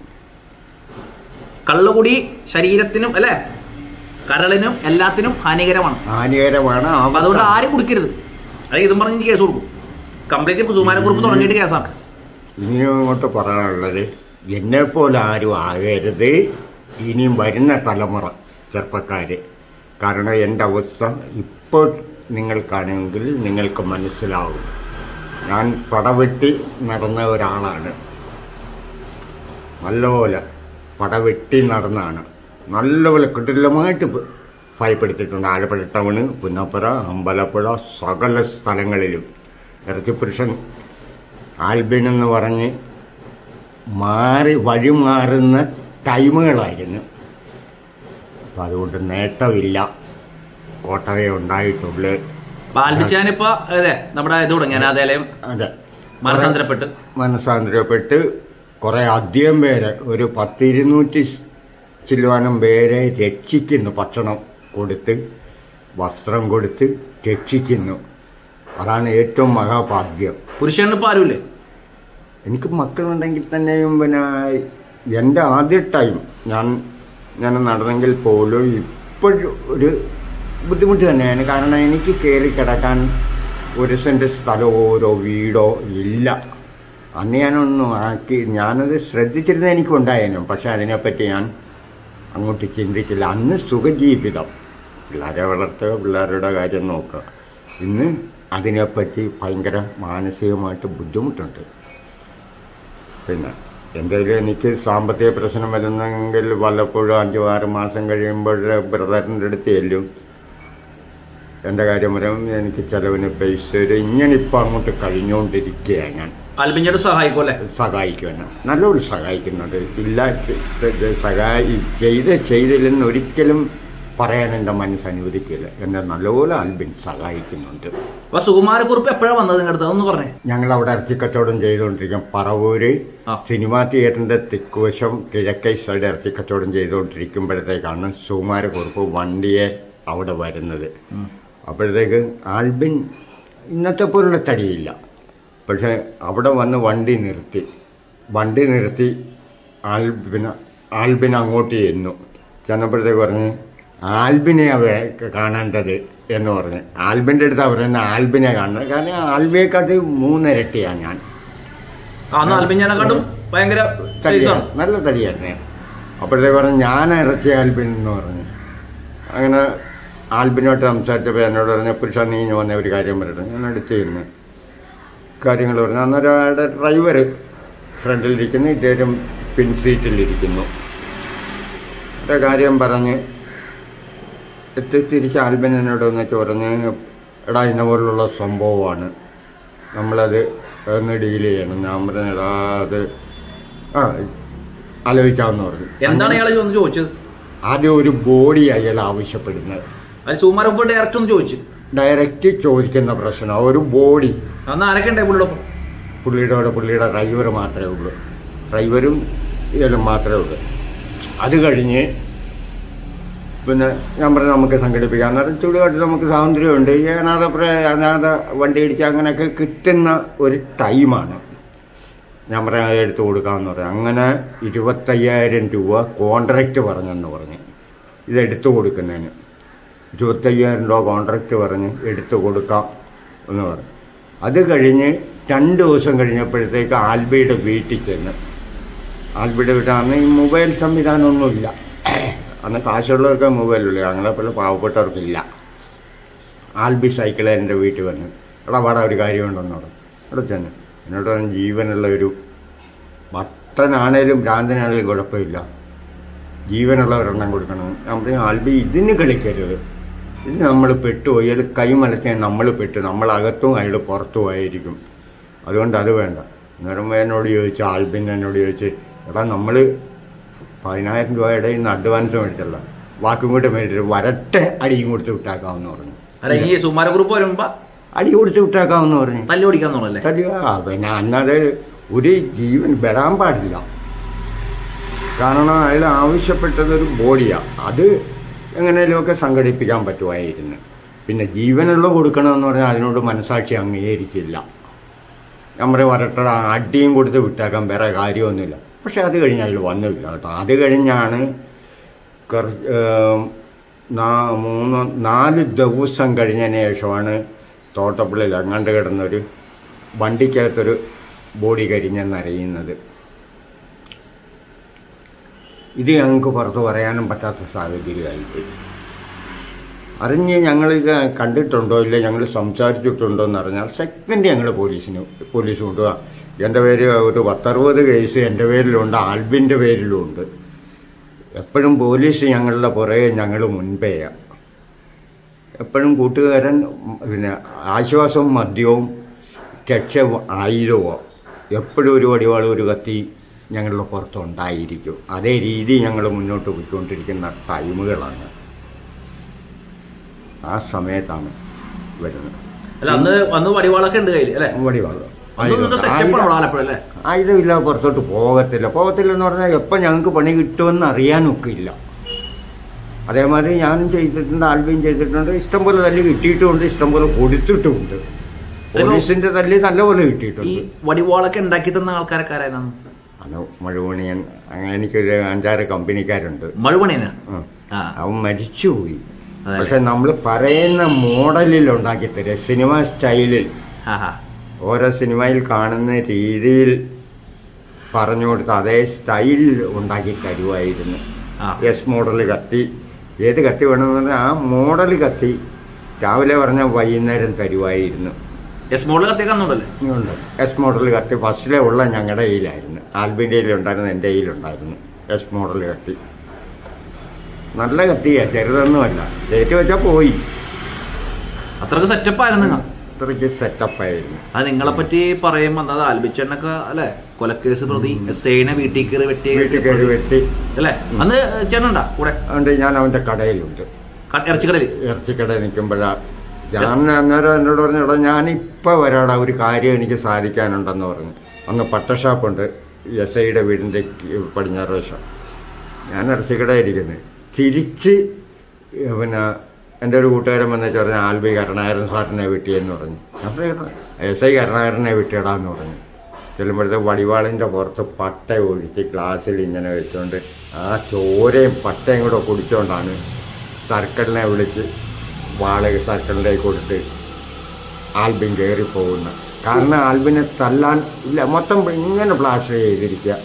Speaker 1: കള്ളുകുടി ശരീരത്തിനും അല്ലെ കരളിനും എല്ലാത്തിനും ഹാനികരമാണ്
Speaker 4: ഹാനികരമാണ്
Speaker 1: അപ്പൊ അതുകൊണ്ട്
Speaker 4: ആപത്താണ്.
Speaker 1: ആരും കുടിക്കരുത് അത് ഇതും പറഞ്ഞ് എനിക്ക് കേസ് കൊടുക്കും കംപ്ലീറ്റ് സുമാരക്കുറിപ്പ് തുടങ്ങിയിട്ട് കേസാണ്
Speaker 4: ഇനിയും ഇങ്ങോട്ട് പറയാനുള്ളത് എന്നെ പോലെ ആരും ആകരുത് ഇനിയും വരുന്ന തലമുറ ചെറുപ്പക്കാര് കാരണം എൻ്റെ അവസ്ഥ ഇപ്പോൾ നിങ്ങൾക്കാണെങ്കിൽ നിങ്ങൾക്ക് മനസ്സിലാവും ഞാൻ പടവെട്ടി നടന്ന ഒരാളാണ് നല്ലപോലെ പടവെട്ടി നടന്നാണ് നല്ലപോലെ കിട്ടില്ലമായിട്ട് ഭയപ്പെടുത്തിയിട്ടുണ്ട് ആലപ്പുഴ ടൗണ് പുന്നപ്പുറ അമ്പലപ്പുഴ സകല സ്ഥലങ്ങളിലും ഇറച്ചിപ്പുരുഷൻ ആൽബിൻ എന്ന് പറഞ്ഞ് മാറി വഴിമാറുന്ന ടൈമുകളായിരുന്നു അപ്പം അതുകൊണ്ട് നേട്ടമില്ല കോട്ടവേ ഉണ്ടായിട്ടുള്ളൂ
Speaker 1: ബാൽബിച്ചാനിപ്പോ അതെ നമ്മുടെ ഇത് തുടങ്ങി അനാഥാലയം
Speaker 4: അതെ
Speaker 1: മനസാന്തരപ്പെട്ട്
Speaker 4: മനസ്സാന്തരപ്പെട്ട് കുറെ അധികം പേരെ ഒരു പത്തിരുന്നൂറ്റി ചില്ലുവാനം പേരെ രക്ഷിക്കുന്നു ഭക്ഷണം കൊടുത്ത് വസ്ത്രം കൊടുത്ത് രക്ഷിക്കുന്നു അതാണ് ഏറ്റവും മഹാഭാഗ്യം
Speaker 1: പുരുഷന് ഇപ്പൊ ആരുമില്ലേ
Speaker 4: എനിക്ക് മക്കളുണ്ടെങ്കിൽ തന്നെയും പിന്നെ എൻ്റെ ആദ്യ ടൈം ഞാൻ ഞാൻ നടന്നെങ്കിൽ പോലും ഇപ്പോഴും ഒരു ബുദ്ധിമുട്ട് തന്നെയാണ് കാരണം എനിക്ക് കയറി കിടക്കാൻ ഒരു സെൻറ്റ് സ്ഥലമോ ഒരു വീടോ ഇല്ല അന്ന് ഞാനൊന്നും ആക്കി ഞാനത് ശ്രദ്ധിച്ചിരുന്ന എനിക്കുണ്ടായേനും പക്ഷെ അതിനെപ്പറ്റി ഞാൻ അങ്ങോട്ട് ചിന്തിച്ചില്ല അന്ന് സുഖജീവിതം പിള്ളേരെ വളർത്തുക പിള്ളേരുടെ കാര്യം നോക്കുക ഇന്ന് അതിനെപ്പറ്റി ഭയങ്കര മാനസികമായിട്ട് ബുദ്ധിമുട്ടുണ്ട് പിന്നെ എന്തെങ്കിലും എനിക്ക് സാമ്പത്തിക പ്രശ്നം വരുന്നെങ്കിൽ വല്ലപ്പോഴും അഞ്ചു ആറ് മാസം കഴിയുമ്പോൾ ബ്രദറിൻ്റെ അടുത്ത് ചെല്ലും എൻ്റെ കാര്യം വരും എനിക്ക് ചെലവിന് പൈസ തരും ഇങ്ങനെ ഇപ്പം അങ്ങോട്ട് കഴിഞ്ഞുകൊണ്ടിരിക്കുകയാണ് ഞാൻ
Speaker 1: ആൽബിഞ്ഞോട് സഹായിക്കും അല്ലെ
Speaker 4: സഹായിക്കുവാൻ നല്ലപോലെ സഹായിക്കുന്നുണ്ട് ഇല്ല സഹായി ചെയ്ത് ചെയ്തില്ലെന്ന് ഒരിക്കലും പറയാൻ എൻ്റെ മനസ്സ് അനുവദിക്കില്ല എന്നെ നല്ലപോലെ ആൽബിൻ സഹായിക്കുന്നുണ്ട്
Speaker 1: അപ്പൊ സുകുമാരക്കുറിപ്പ് എപ്പോഴാണ് വന്നത് നിങ്ങളുടെ അടുത്ത് ഒന്ന് പറഞ്ഞേ
Speaker 4: ഞങ്ങൾ അവിടെ ഇറച്ചി കച്ചവടം ചെയ്തുകൊണ്ടിരിക്കും പറവൂര്
Speaker 1: ആ.
Speaker 4: സിനിമാ തിയേറ്ററിന്റെ തെക്കുവശം കിഴക്കേ സൈഡ് ഇറച്ചി കച്ചവടം ചെയ്തുകൊണ്ടിരിക്കുമ്പോഴത്തേക്കാണ് സുകുമാരക്കുറുപ്പ് വണ്ടിയെ അവിടെ വരുന്നത് അപ്പോഴത്തേക്ക് ആൽബിൻ ഇന്നത്തെ പോലുള്ള തടിയില്ല പക്ഷെ അവിടെ വന്ന് വണ്ടി നിർത്തി വണ്ടി നിർത്തി ആൽബിന ആൽബിൻ അങ്ങോട്ട് ചെന്നു ചെന്നപ്പോഴത്തേക്ക് പറഞ്ഞ് ആൽബിനെ കാണേണ്ടത് എന്ന് പറഞ്ഞ് ആൽബിൻ്റെ അടുത്ത് പറയുന്ന ആൽബിനെ കാണുന്നത് കാരണം ആൽബിയെക്കാട്ട് മൂന്നിരട്ടിയാണ് ഞാൻ
Speaker 1: ആ അന്ന് ആൽബിഞ്ഞാനെക്കാട്ടും ഭയങ്കര
Speaker 4: തടിയാണ്.
Speaker 1: സൈസാണ്
Speaker 4: നല്ല തടിയായിരുന്നു അപ്പോഴത്തേക്ക് പറഞ്ഞു ഞാൻ ഇറച്ചി ആൽബിൻ എന്ന് പറഞ്ഞു അങ്ങനെ ആൽബിനോട്ട് സംസാരിച്ചപ്പോൾ എന്നോട് പറഞ്ഞ പുരുഷ നീ ഇങ്ങ് വന്ന ഒരു കാര്യം പറയട്ടെ ഞാൻ അടുത്ത് ചെന്ന് കാര്യങ്ങൾ പറഞ്ഞു അന്നേരം അയാളുടെ ഡ്രൈവർ ഫ്രണ്ടിലിരിക്കുന്നു ഇദ്ദേഹം പിൻ സീറ്റിലിരിക്കുന്നു എൻ്റെ കാര്യം പറഞ്ഞ് എത്തി തിരിച്ച് ആൽബിൻ എന്നോട് വന്നിട്ട് പറഞ്ഞ് എടാ ഇന്ന പോലുള്ള സംഭവമാണ് നമ്മളത് ഒന്ന് ഡീൽ ചെയ്യണം ഞാൻ പറഞ്ഞു എടാ അത് ആ ആലോചിക്കാമെന്ന് പറഞ്ഞു
Speaker 1: എന്താണ് ഇയാൾ ഒന്ന് ചോദിച്ചത്
Speaker 4: ആദ്യം ഒരു ബോഡി അയാൾ ആവശ്യപ്പെടുന്നത്
Speaker 1: അത് സുമാർ മുമ്പ് ഡയറക്റ്റ് ഒന്ന് ചോദിച്ചു
Speaker 4: ഡയറക്റ്റ് ചോദിക്കുന്ന പ്രശ്നം ഒരു ബോഡി
Speaker 1: അന്ന് ആരൊക്കെ ഉണ്ടായി പുള്ളിയോടൊപ്പം
Speaker 4: പുള്ളിയുടെ കൂടെ പുള്ളിയുടെ ഡ്രൈവർ മാത്രമേ ഉള്ളൂ ഡ്രൈവരും ഇയാളും മാത്രമേ ഉള്ളൂ അത് കഴിഞ്ഞ് പിന്നെ ഞാൻ പറഞ്ഞു നമുക്ക് സംഘടിപ്പിക്കാം അന്നേരം ചുടുകാട്ടിൽ നമുക്ക് സ്വാതന്ത്ര്യമുണ്ട് ഈ അനാഥ പ്ര- അനാഥ വണ്ടി ഇടിച്ച് അങ്ങനെയൊക്കെ കിട്ടുന്ന ഒരു ടൈമാണ് ഞാൻ പറയാം അത് എടുത്തു കൊടുക്കാമെന്ന് പറഞ്ഞു അങ്ങനെ ഇരുപത്തയ്യായിരം രൂപ കോൺട്രാക്റ്റ് പറഞ്ഞെന്ന് പറഞ്ഞു ഇത് എടുത്തു കൊടുക്കുന്നതിന് ഇരുപത്തയ്യായിരം രൂപ കോൺട്രാക്റ്റ് പറഞ്ഞ് എടുത്തു കൊടുക്കാം എന്ന് പറഞ്ഞു അത് കഴിഞ്ഞ് രണ്ട് ദിവസം കഴിഞ്ഞപ്പോഴത്തേക്ക് ആൽബിയുടെ വീട്ടിൽ ചെന്ന് ആൽബിയുടെ വീട്ടിൽ അന്ന് ഈ മൊബൈൽ സംവിധാനമൊന്നുമില്ല അന്ന് കാശുള്ളവർക്ക് മൊബൈലുള്ളൂ ഞങ്ങളെ പോലെ പാവപ്പെട്ടവർക്കില്ല ആൽബി സൈക്കിൾ എൻ്റെ വീട്ടിൽ വന്നു എടാ വാടാ ഒരു കാര്യമുണ്ടെന്ന് പറഞ്ഞു അവിടെ ചെന്ന് എന്നോട് പറഞ്ഞു ജീവനുള്ള ഒരു ഭക്തനാണേലും ഭ്രാന്തനാണേലും കുഴപ്പമില്ല ജീവനുള്ള ഒരെണ്ണം കൊടുക്കണം ഞാൻ പറയും ആൽബി ഇതിന് കളിക്കരുത് ഇത് നമ്മൾ പെട്ടുപോയി അത് കൈമലത്തിയാൽ നമ്മൾ പെട്ടു നമ്മൾ അകത്തും അയാൾ പുറത്തും ആയിരിക്കും അതുകൊണ്ട് അത് വേണ്ട അന്നേരം എന്നോട് ചോദിച്ചു ആൽബിൻ എന്നോട് ചോദിച്ചു എടാ നമ്മൾ പതിനായിരം രൂപയുടെ ഇന്ന് അഡ്വാൻസ് മേടിച്ചല്ല വാക്കും കൂടെ മേടിച്ചിട്ട് വരട്ടെ അടിയും കൊടുത്ത് വിട്ടാക്കാമെന്ന് പറഞ്ഞു
Speaker 1: അല്ല ഈ സുമാര ഗ്രൂപ്പ് വരുമ്പോ
Speaker 4: അടി കൊടുത്ത് വിട്ടാക്കാമെന്ന് പറഞ്ഞു
Speaker 1: തല്ലി ഓടിക്കാന്നുള്ളല്ലേ
Speaker 4: തല്ലുക പിന്നെ അന്നത് ഒരു ജീവൻ വിടാൻ പാടില്ല കാരണം അയാൾ ആവശ്യപ്പെട്ടത് ഒരു ബോഡിയാണ് അത് എങ്ങനെയൊക്കെ സംഘടിപ്പിക്കാൻ പറ്റുമായിരുന്നു പിന്നെ ജീവനുള്ള കൊടുക്കണമെന്ന് പറഞ്ഞാൽ അതിനോട് മനസാക്ഷി അംഗീകരിച്ചില്ല നമ്മുടെ വരട്ടട അടിയും കൊടുത്ത് വിട്ടാക്കാൻ വേറെ കാര്യമൊന്നുമില്ല പക്ഷെ അത് കഴിഞ്ഞ് അയാൾ വന്നില്ല കേട്ടോ അത് കഴിഞ്ഞാണ് കുറ- ഏം, നാ- മൂന്ന് നാല് ദിവസം കഴിഞ്ഞതിന് ശേഷമാണ് തോട്ടപ്പള്ളിയിൽ അങ്ങാണ്ട് കിടന്നൊരു വണ്ടിക്കകത്തൊരു ബോഡി കരിഞ്ഞെന്നറിയുന്നത് ഇത് ഞങ്ങൾക്ക് പുറത്ത് പറയാനും പറ്റാത്ത സാഹചര്യമായിപ്പോയി അറിഞ്ഞ് ഞങ്ങളിത് കണ്ടിട്ടുണ്ടോ ഇല്ല ഞങ്ങൾ സംസാരിച്ചിട്ടുണ്ടോ എന്ന് അറിഞ്ഞാൽ സെക്കൻഡ് ഞങ്ങൾ പോലീസിന് പോലീസ് കൊണ്ടുപോകാം എൻ്റെ പേര് ഒരു പത്തറുപത് കേസ് എൻ്റെ പേരിലുണ്ട് ആൽബിൻ്റെ പേരിലുമുണ്ട് എപ്പോഴും പോലീസ് ഞങ്ങളുടെ പുറകെ ഞങ്ങൾ മുൻപേയാണ് എപ്പോഴും കൂട്ടുകാരൻ പിന്നെ ആശ്വാസവും മദ്യവും രക്ഷ ആയിരവോ എപ്പോഴും ഒരു വടിവാളും ഒരു കത്തി ഞങ്ങളുടെ പുറത്തുണ്ടായിരിക്കും അതേ രീതി ഞങ്ങൾ മുന്നോട്ട് പോയിക്കൊണ്ടിരിക്കുന്ന ടൈമുകളാണ് ആ സമയത്താണ് വരുന്നത്
Speaker 1: അല്ല അന്ന് അന്ന് വടിവാളൊക്കെ ഉണ്ട് കയ്യിൽ അല്ലെ
Speaker 4: വടിവാള്
Speaker 1: അന്ന് സെറ്റപ്പ് ആണോ ആലപ്പുഴ അല്ലേ
Speaker 4: ആയുധമില്ല പുറത്തോട്ട് പോകത്തില്ല പോകത്തില്ല എന്ന് പറഞ്ഞാൽ എപ്പോൾ ഞങ്ങൾക്ക് പണി കിട്ടുമെന്ന് അറിയാനൊക്കെ ഇല്ല അതേമാതിരി ഞാനും ചെയ്തിട്ടുണ്ട് ആൽബിയും ചെയ്തിട്ടുണ്ട് ഇഷ്ടംപോലെ തല്ല് കിട്ടിയിട്ടുമുണ്ട് ഇഷ്ടംപോലെ കൊടുത്തിട്ടുമുണ്ട് പോലീസിന്റെ തല്ല് നല്ലപോലെ
Speaker 1: ഈ
Speaker 4: കിട്ടിയിട്ടുണ്ട്
Speaker 1: വടിവാളൊക്കെ ഉണ്ടാക്കി തന്ന ആൾക്കാരൊക്കെ ആരായിരുന്നു
Speaker 4: അന്ന് മഴുവണിയൻ അങ്ങനെ എനിക്കൊരു അഞ്ചാറ് കമ്പനിക്കാരുണ്ട്
Speaker 1: മഴുപണിയനാ
Speaker 4: ഉം.
Speaker 1: ആ
Speaker 4: അവൻ മരിച്ചുപോയി
Speaker 1: അതല്ലേ?
Speaker 4: പക്ഷെ നമ്മൾ പറയുന്ന മോഡലിൽ ഉണ്ടാക്കി തരും സിനിമ സ്റ്റൈലിൽ
Speaker 1: ആ ഹാ
Speaker 4: ഓരോ സിനിമയിൽ കാണുന്ന രീതിയിൽ പറഞ്ഞു കൊടുത്ത് അതേ സ്റ്റൈലിൽ ഉണ്ടാക്കി തരുമായിരുന്നു
Speaker 1: ആ
Speaker 4: എസ് മോഡൽ കത്തി ഏത് കത്തി വേണമെന്ന് പറഞ്ഞാൽ ആ മോഡൽ കത്തി രാവിലെ പറഞ്ഞാൽ വൈകുന്നേരം തരുമായിരുന്നു
Speaker 1: എസ് മോളിൽ കത്തിയൊക്കെ അന്നുണ്ടല്ലേ
Speaker 4: ഉണ്ട് എസ് മോഡൽ കത്തി ഫസ്റ്റിലെ ഉള്ള ഞങ്ങളുടെ കയ്യിലായിരുന്നു ആൽബിൻ്റെ കയ്യിലുണ്ടായിരുന്നു എൻ്റെ കയ്യിലുണ്ടായിരുന്നു എസ് മോഡൽ കത്തി നല്ല കത്തിയാ ചെറുതൊന്നുമല്ല കയറ്റി വെച്ചാൽ പോയി
Speaker 1: അത്രക്ക് സെറ്റപ്പ് ആയിരുന്നു നിങ്ങൾ
Speaker 4: അത്രയ്ക്ക് സെറ്റപ്പായിരുന്നു
Speaker 1: അത് നിങ്ങളെ പറ്റി പറയുമ്പോ അത് ആൽബിച്ചേട്ടനൊക്കെ അല്ലെ കൊലക്കേസ് പ്രതി എസ് ഐനെ വീട്ടിൽ കയറി വെട്ടിയ
Speaker 4: വീട്ടിൽ
Speaker 1: കേസിൽ
Speaker 4: കയറി
Speaker 1: പ്രതി.
Speaker 4: വെട്ടി
Speaker 1: അല്ലേ അന്ന് ചേട്ടനുണ്ടാ കൂടെ
Speaker 4: അതുകൊണ്ട് ഞാൻ അവൻ്റെ കടയിലുണ്ട്
Speaker 1: ക- ഇറച്ചിക്കടയിൽ
Speaker 4: ഇറച്ചിക്കട നിൽക്കുമ്പോഴാ ഞാൻ അന്നേരം എന്നോട് പറഞ്ഞു എടാ ഞാനിപ്പോൾ വരാടാ ഒരു കാര്യം എനിക്ക് സാധിക്കാനുണ്ടെന്ന് പറഞ്ഞു അന്ന് പട്ടഷാപ്പുണ്ട് എസ് ഐയുടെ വീടിൻ്റെ പടിഞ്ഞാറ് വശം ഞാൻ ഇറച്ചിക്കട ഇരിക്കുന്നത് തിരിച്ച് ഏ, പിന്നെ എൻ്റെ ഒരു കൂട്ടുകാരൻ വന്നിട്ട് പറഞ്ഞു ആൽബി കരുണാകരൻ സാറിനെ വെട്ടിയെന്ന് പറഞ്ഞു അപ്പോൾ എസ് ഐ കരുണാകരനെ വെട്ടിയടാന്ന് പറഞ്ഞു ചെല്ലുമ്പോഴത്തെ വടിവാളിൻ്റെ പുറത്ത് പട്ട ഒഴിച്ച് ഗ്ലാസ്സിൽ ഇങ്ങനെ വെച്ചുകൊണ്ട് ആ ചോരയും പട്ടയും കൂടെ കുടിച്ചുകൊണ്ടാണ് സർക്കിളിനെ വിളിച്ച് വാള് സർക്കിളിലേക്ക് കൊടുത്ത് ആൽബിൻ കയറി പോകുന്നത് കാരണം ആൽബിനെ തല്ലാൻ ഇല്ല മൊത്തം ഇങ്ങനെ പ്ലാസ്റ്റർ ചെയ്തിരിക്കുക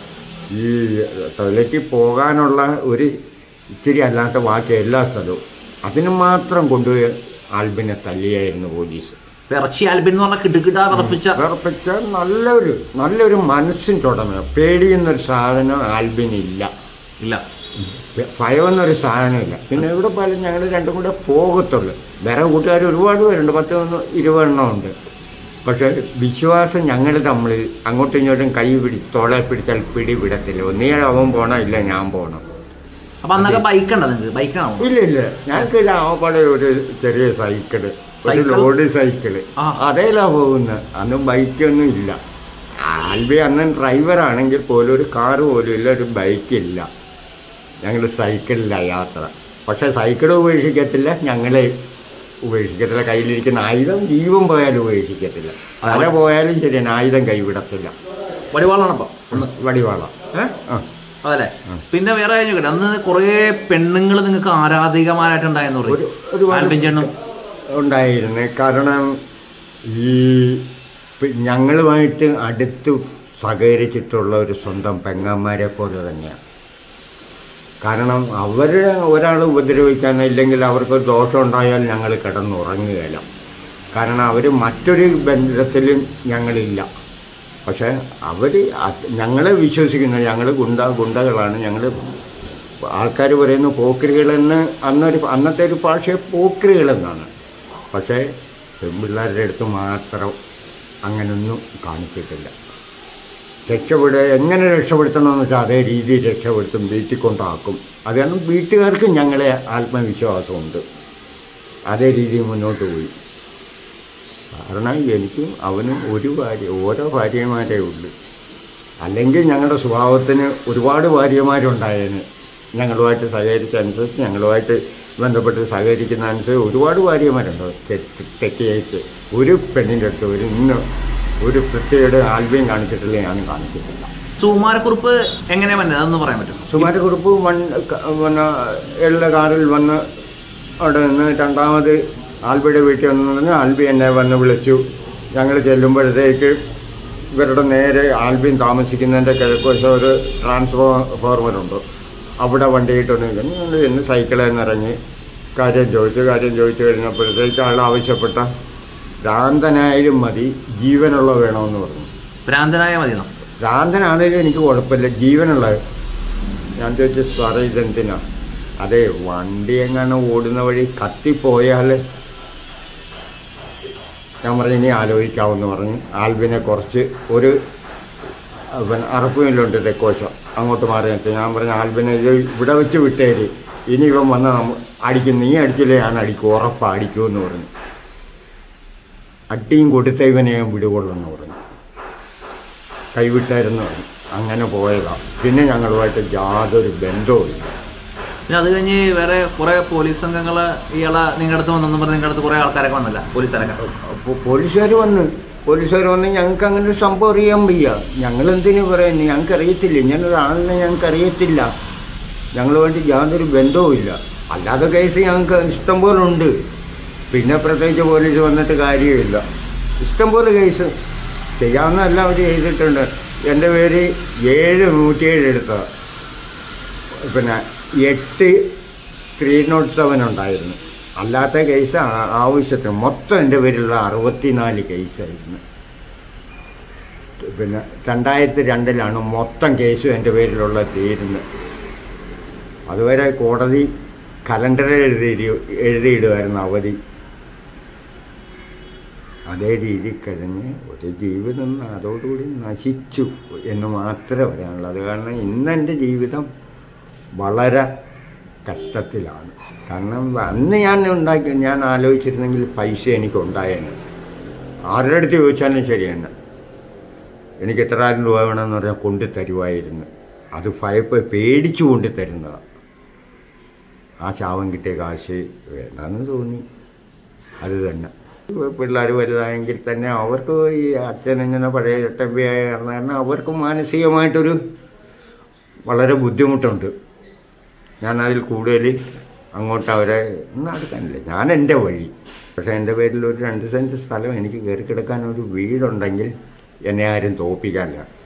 Speaker 4: ഈ ടോയ്ലറ്റിൽ പോകാനുള്ള ഒരു ഇച്ചിരി അല്ലാത്ത ബാക്കി എല്ലാ സ്ഥലവും അതിന് മാത്രം കൊണ്ടുപോയി ആൽബിനെ തല്ലിയായിരുന്നു പോലീസ്
Speaker 1: ഇറച്ചി ആൽബിൻ എന്ന് പറഞ്ഞ കിടുകിടാ വിറപ്പിച്ച
Speaker 4: വിറപ്പിച്ച നല്ലൊരു നല്ലൊരു മനസ്സിൻ്റെ ഉടമ പേടിയെന്നൊരു സാധനം ആൽബിനില്ല
Speaker 1: ഇല്ല
Speaker 4: ഭയം എന്നൊരു സാധനമില്ല പിന്നെ എവിടെ പോയാലും ഞങ്ങൾ രണ്ടും കൂടെ പോകത്തുള്ളൂ വേറെ കൂട്ടുകാർ ഒരുപാട് പേരുണ്ട് പത്ത് ഒന്ന് ഇരുപതെണ്ണം ഉണ്ട് പക്ഷെ വിശ്വാസം ഞങ്ങൾ തമ്മിൽ അങ്ങോട്ടും ഇങ്ങോട്ടും കൈ പിടി തോളെ പിടിച്ചാൽ പിടി വിടത്തില്ല ഒന്നേ അവൻ പോണം ഇല്ല ഞാൻ പോണം
Speaker 1: അപ്പൊ അന്നൊക്കെ ബൈക്ക് ഉണ്ടോ നിങ്ങൾക്ക് ബൈക്കാണോ
Speaker 4: ഇല്ല ഇല്ല ഞങ്ങൾക്ക് ആവപ്പാടെ ഒരു ചെറിയ സൈക്കിള് ഒരു
Speaker 1: സൈക്കിൾ?
Speaker 4: ലോഡ് സൈക്കിള്
Speaker 1: ആ.
Speaker 4: അതേലാ പോകുന്നത് അന്ന് ബൈക്കൊന്നും ഇല്ല ആൽബി അന്ന് ഡ്രൈവറാണെങ്കിൽ പോലും ഒരു കാറ് പോലും ഇല്ല ഒരു ബൈക്കില്ല ഞങ്ങൾ സൈക്കിളിലാണ് യാത്ര പക്ഷെ സൈക്കിൾ ഉപേക്ഷിക്കത്തില്ല ഞങ്ങളെ ഉപേക്ഷിക്കത്തില്ല കയ്യിലിരിക്കുന്ന ആയുധം ജീവൻ പോയാലും ഉപേക്ഷിക്കത്തില്ല തല പോയാലും ശരിയാണ് ആയുധം കൈവിടത്തില്ല
Speaker 1: വടിവാളാണ് അപ്പൊ ഒന്ന്
Speaker 4: വടിവാള
Speaker 1: ഏഹ്
Speaker 4: ആ
Speaker 1: അതല്ലേ പിന്നെ വേറെ കാര്യം ചോദിക്കട്ടെ അന്ന് കുറെ പെണ്ണുങ്ങൾ നിങ്ങൾക്ക് ആരാധികമാരായിട്ടുണ്ടായെന്ന്
Speaker 4: ഒരു-
Speaker 1: പറയും
Speaker 4: ഒരുപാട്
Speaker 1: ആൽബിൻ ചേട്ടനും
Speaker 4: ഉണ്ടായിരുന്നു കാരണം ഈ പി- ഞങ്ങളുമായിട്ട് അടുത്ത് സഹകരിച്ചിട്ടുള്ള ഒരു സ്വന്തം പെങ്ങന്മാരെ പോലെ തന്നെയാണ് കാരണം അവർ ഒരാൾ ഉപദ്രവിക്കാൻ ഇല്ലെങ്കിൽ അവർക്ക് ദോഷം ഉണ്ടായാൽ ഞങ്ങൾ കിടന്നുറങ്ങുകയില്ല കാരണം അവർ മറ്റൊരു ബന്ധത്തിലും ഞങ്ങളില്ല പക്ഷേ അവർ ഞങ്ങളെ വിശ്വസിക്കുന്നു ഞങ്ങൾ ഗുണ്ട ഗുണ്ടകളാണ് ഞങ്ങൾ ആൾക്കാർ പറയുന്നു പോക്രികളെന്ന് അന്നൊരു അന്നത്തെ ഒരു ഭാഷയെ പോക്രികളെന്നാണ് പക്ഷേ പെൺപിള്ളേരുടെ അടുത്ത് മാത്രം അങ്ങനൊന്നും കാണിച്ചിട്ടില്ല രക്ഷപ്പെടുക എങ്ങനെ രക്ഷപ്പെടുത്തണമെന്ന് വെച്ചാൽ അതേ രീതിയിൽ രക്ഷപ്പെടുത്തും വീട്ടിൽ കൊണ്ടാക്കും അത് കാരണം വീട്ടുകാർക്കും ഞങ്ങളെ ആത്മവിശ്വാസമുണ്ട് അതേ രീതിയിൽ മുന്നോട്ട് പോയി കാരണം എനിക്കും അവനും ഒരു ഭാര്യ ഓരോ ഭാര്യമാരേ ഉള്ളൂ അല്ലെങ്കിൽ ഞങ്ങളുടെ സ്വഭാവത്തിന് ഒരുപാട് ഭാര്യമാരുണ്ടായേന് ഞങ്ങളുമായിട്ട് സഹകരിച്ചനുസരിച്ച് ഞങ്ങളുമായിട്ട് ബന്ധപ്പെട്ട് സഹകരിക്കുന്ന അനുസരിച്ച് ഒരുപാട് ഭാര്യമാരുണ്ട് തെറ്റ് തെറ്റിയായിട്ട് ഒരു പെണ്ണിൻ്റെ അടുത്ത് ഒരു ഇന്ന് ഒരു പ്രത്യേകത ആൽബിയും കാണിച്ചിട്ടില്ല ഞാനും കാണിച്ചിട്ടില്ല
Speaker 1: സുകുമാരക്കുറിപ്പ് എങ്ങനെയാ വന്നത് അതൊന്ന് പറയാൻ പറ്റും
Speaker 4: സുമാരക്കുറിപ്പ് വൺ ക- പിന്നെ എള്ള കാറിൽ വന്ന് അവിടെ നിന്ന് രണ്ടാമത് ആൽബിയുടെ വീട്ടിൽ വന്നു പറഞ്ഞ് ആൽബി എന്നെ വന്ന് വിളിച്ചു ഞങ്ങൾ ചെല്ലുമ്പോഴത്തേക്ക് ഇവരുടെ നേരെ ആൽബിൻ താമസിക്കുന്നതിൻ്റെ കിഴക്കുവശം ഒരു ട്രാൻസ്ഫോർമറുണ്ട് അവിടെ വണ്ടിയിട്ടൊന്ന് ഞങ്ങൾ ഇന്ന് സൈക്കിളിൽ നിന്ന് ഇറങ്ങി കാര്യം ചോദിച്ചു കാര്യം ചോദിച്ചു കഴിഞ്ഞപ്പോഴത്തേക്ക് ആൾ ആവശ്യപ്പെട്ട ഭ്രാന്തനായാലും മതി ജീവനുള്ള വേണമെന്ന് പറഞ്ഞു
Speaker 1: ഭ്രാന്തനായ മതി എന്നോ?
Speaker 4: ഭ്രാന്തനാണെങ്കിലും എനിക്ക് കുഴപ്പമില്ല ജീവനുള്ളത് ഞാൻ ചോദിച്ചു സാറേ ഇതെന്തിനാ അതെ വണ്ടി എങ്ങനെ ഓടുന്ന വഴി കത്തിപ്പോയാൽ ഞാൻ പറഞ്ഞു ഇനി ആലോചിക്കാമെന്ന് പറഞ്ഞ് ആൽബിനെ കുറച്ച് ഒരു പിന്നെ അറപ്പുമില്ലുണ്ട് തെക്കോശം അങ്ങോട്ട് മാറി നിർത്തി ഞാൻ പറഞ്ഞു ആൽബിനെ ഇത് ഇവിടെ വെച്ച് വിട്ടേര് ഇനി ഇവൻ വന്ന് നമ്മ അടിക്കും നീ അടിച്ചില്ലേ ഞാൻ അടിക്കും ഉറപ്പാ അടിക്കുമെന്ന് പറഞ്ഞു അട്ടിയും കൊടുത്ത ഇവനെ ഞാൻ വിടുകൊള്ളെന്ന് പറഞ്ഞു കൈവിട്ടായിരുന്നു പറഞ്ഞു അങ്ങനെ പോയതാ പിന്നെ ഞങ്ങളുമായിട്ട് യാതൊരു ബന്ധവുമില്ല
Speaker 1: പിന്നെ അത് കഴിഞ്ഞ് വേറെ കുറെ പോലീസ് സംഘങ്ങള് ഇയാളെ നിങ്ങളുടെ അടുത്ത് വന്നെന്ന് പറഞ്ഞ് നിങ്ങളുടെ അടുത്ത് കുറെ ആൾക്കാരൊക്കെ വന്നില്ല പോലീസുകാരൊക്കെ
Speaker 4: അപ്പോൾ പോലീസുകാർ വന്ന് പോലീസുകാർ വന്ന് ഞങ്ങൾക്ക് അങ്ങനെ ഒരു സംഭവം അറിയാൻ വയ്യ ഞങ്ങൾ എന്തിനു പറയുന്നു ഞങ്ങൾക്ക് അറിയത്തില്ല ഇങ്ങനെ ഒരാളിനെ ഞങ്ങൾക്ക് അറിയത്തില്ല ഞങ്ങളുമായിട്ട് യാതൊരു ബന്ധവുമില്ല അല്ലാതെ കേസ് ഞങ്ങൾക്ക് ഇഷ്ടം പോലെ ഉണ്ട് പിന്നെ പ്രത്യേകിച്ച് പോലീസ് വന്നിട്ട് കാര്യമില്ല ഇഷ്ടം പോലെ കേസ് ചെയ്യാവുന്നതെല്ലാം അവർ ചെയ്തിട്ടുണ്ട് എൻ്റെ പേര് ഏഴ് നൂറ്റിയേഴ് എടുത്ത പിന്നെ എട്ട് ത്രീ നോട്ട് സെവൻ ഉണ്ടായിരുന്നു അല്ലാത്ത കേസ് ആ- ആവശ്യത്തിന് മൊത്തം എൻ്റെ പേരിലുള്ള അറുപത്തിനാല് കേസായിരുന്നു പിന്നെ രണ്ടായിരത്തി രണ്ടിലാണ് മൊത്തം കേസും എൻ്റെ പേരിലുള്ള തീരുന്നത് അതുവരെ കോടതി കലണ്ടറിൽ എഴുതി എഴുതിയിടുമായിരുന്നു അവധി അതേ രീതി കഴിഞ്ഞ് ഒരു ജീവിതം അതോടുകൂടി നശിച്ചു എന്ന് മാത്രമേ പറയാനുള്ളൂ അത് കാരണം ഇന്ന് എൻ്റെ ജീവിതം വളരെ കഷ്ടത്തിലാണ് കാരണം അന്ന് ഞാൻ ഉണ്ടാക്കി ഞാൻ ആലോചിച്ചിരുന്നെങ്കിൽ പൈസ എനിക്ക് ഉണ്ടായേനെ ആരുടെ അടുത്ത് ചോദിച്ചാലും ശരി തന്നെ എനിക്ക് എത്ര ആയിരം രൂപ വേണമെന്ന് പറഞ്ഞാൽ കൊണ്ടു തരുമായിരുന്നു അത് ഭയപ്പ് പേടിച്ചു കൊണ്ട് തരുന്നതാണ് ആ ശാപം കിട്ടിയ കാശ് വേണ്ടെന്ന് തോന്നി അത് തന്നെ പിള്ളേർ വലുതായെങ്കിൽ തന്നെ അവർക്ക് ഈ അച്ഛൻ ഇങ്ങനെ പഴയ ചട്ടമ്പിയായ കാരണം അവർക്ക് മാനസികമായിട്ടൊരു വളരെ ബുദ്ധിമുട്ടുണ്ട് ഞാൻ അതിൽ കൂടുതൽ അങ്ങോട്ട് അവരെ നടക്കാനില്ല ഞാൻ എൻ്റെ വഴി പക്ഷേ എൻ്റെ പേരിൽ ഒരു രണ്ട് സെൻറ്റ് സ്ഥലം എനിക്ക് കയറി കിടക്കാൻ ഒരു വീടുണ്ടെങ്കിൽ എന്നെ ആരും തോപ്പിക്കാനില്ല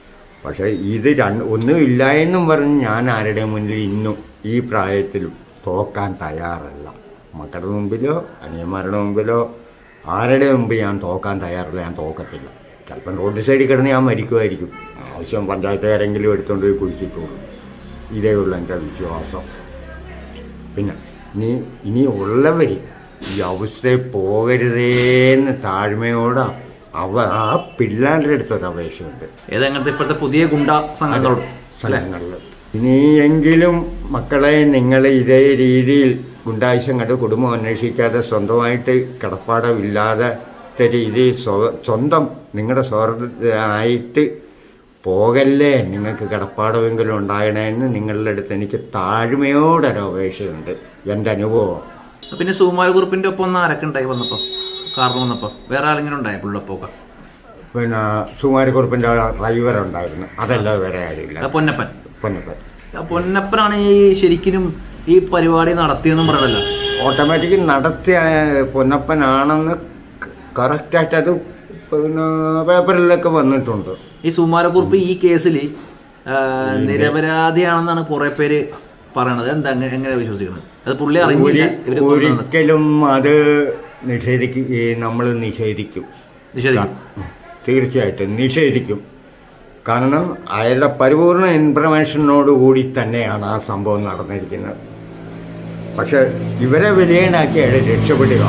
Speaker 4: പക്ഷെ ഇത് രണ്ട് ഒന്നും ഇല്ല എന്നും പറഞ്ഞ് ഞാൻ ആരുടെ മുന്നിൽ ഇന്നും ഈ പ്രായത്തിലും തോക്കാൻ തയ്യാറല്ല മക്കളുടെ മുമ്പിലോ അനിയന്മാരുടെ മുമ്പിലോ ആരുടെ മുമ്പ് ഞാൻ തോക്കാൻ തയ്യാറില്ല ഞാൻ തോക്കത്തില്ല ചിലപ്പം റോഡ് സൈഡിൽ കിടന്ന് ഞാൻ മരിക്കുമായിരിക്കും ആവശ്യം പഞ്ചായത്തുകാരെങ്കിലും എടുത്തുകൊണ്ട് പോയി കുഴിച്ചിട്ടുള്ളൂ ഇതേ ഉള്ളൂ എൻ്റെ വിശ്വാസം പിന്നെ ഇനി ഇനി ഉള്ളവർ ഈ അവസ്ഥയിൽ പോകരുതേന്ന് താഴ്മയോടെ അവ ആ പിള്ളേരുടെ അടുത്തൊരു അപേക്ഷയുണ്ട്
Speaker 1: ഏതെങ്ങനത്തെ ഇപ്പോഴത്തെ പുതിയ ഗുണ്ട സംഘങ്ങളോട് അല്ലേ
Speaker 4: സ്ഥലങ്ങളിൽ ഇനിയെങ്കിലും മക്കളെ നിങ്ങൾ ഇതേ രീതിയിൽ ഗുണ്ടായുസം കണ്ട് കുടുംബം അന്വേഷിക്കാതെ സ്വന്തമായിട്ട് കിടപ്പാടമില്ലാതെ രീതിയിൽ സ്വ- സ്വന്തം നിങ്ങളുടെ സ്വാർത്ഥമായിട്ട് പോകല്ലേ നിങ്ങൾക്ക് കിടപ്പാടമെങ്കിലും ഉണ്ടാകണമെന്ന് നിങ്ങളുടെ അടുത്ത് എനിക്ക് താഴ്മയോടൊരു അപേക്ഷയുണ്ട് എൻ്റെ അനുഭവം
Speaker 1: പിന്നെ സുകുമാരക്കുറിപ്പിന്റെ ഒപ്പം ഒന്ന് ആരൊക്കെ ഉണ്ടായി വന്നപ്പോ കാറിന് വന്നപ്പോ വേറെ ആരെങ്കിലും ഉണ്ടായി പുള്ളപ്പൊക്കെ
Speaker 4: പിന്നെ സുമാരക്കുറിപ്പിൻ്റെ ഡ്രൈവർ ഉണ്ടായിരുന്നു അതല്ലാതെ വേറെ ആരുമില്ല
Speaker 1: പൊന്നപ്പൻ
Speaker 4: പൊന്നപ്പൻ
Speaker 1: ആ പൊന്നപ്പനാണ് ഈ ശരിക്കും ഈ പരിപാടി നടത്തിയെന്നും പറയണല്ലോ
Speaker 4: ഓട്ടോമാറ്റിക് നടത്തിയ പൊന്നപ്പനാണെന്ന് കറക്റ്റായിട്ട് അത് പിന്നെ പേപ്പറിലൊക്കെ വന്നിട്ടുണ്ട്
Speaker 1: ഈ സുകുമാരക്കുറിപ്പ് ഈ കേസിൽ നിരപരാധിയാണെന്നാണ് കുറെ പേര് പറയണത് എന്താ അങ്ങ- എങ്ങനെ വിശ്വസിക്കുന്നത് അത് പുള്ളി അറിഞ്ഞില്ല ഇവര്
Speaker 4: ഒരി-
Speaker 1: കൊണ്ടുവന്നത്.
Speaker 4: ഒരിക്കലും അത് നിഷേധിക്കും നമ്മൾ നിഷേധിക്കും
Speaker 1: നിഷേധിക്കും.
Speaker 4: തീർച്ചയായിട്ടും നിഷേധിക്കും കാരണം അയാളുടെ പരിപൂർണ ഇൻഫർമേഷനോട് കൂടി തന്നെയാണ് ആ സംഭവം നടന്നിരിക്കുന്നത് പക്ഷെ ഇവരെ വിലയിടാക്കി അയാൾ രക്ഷപ്പെടുക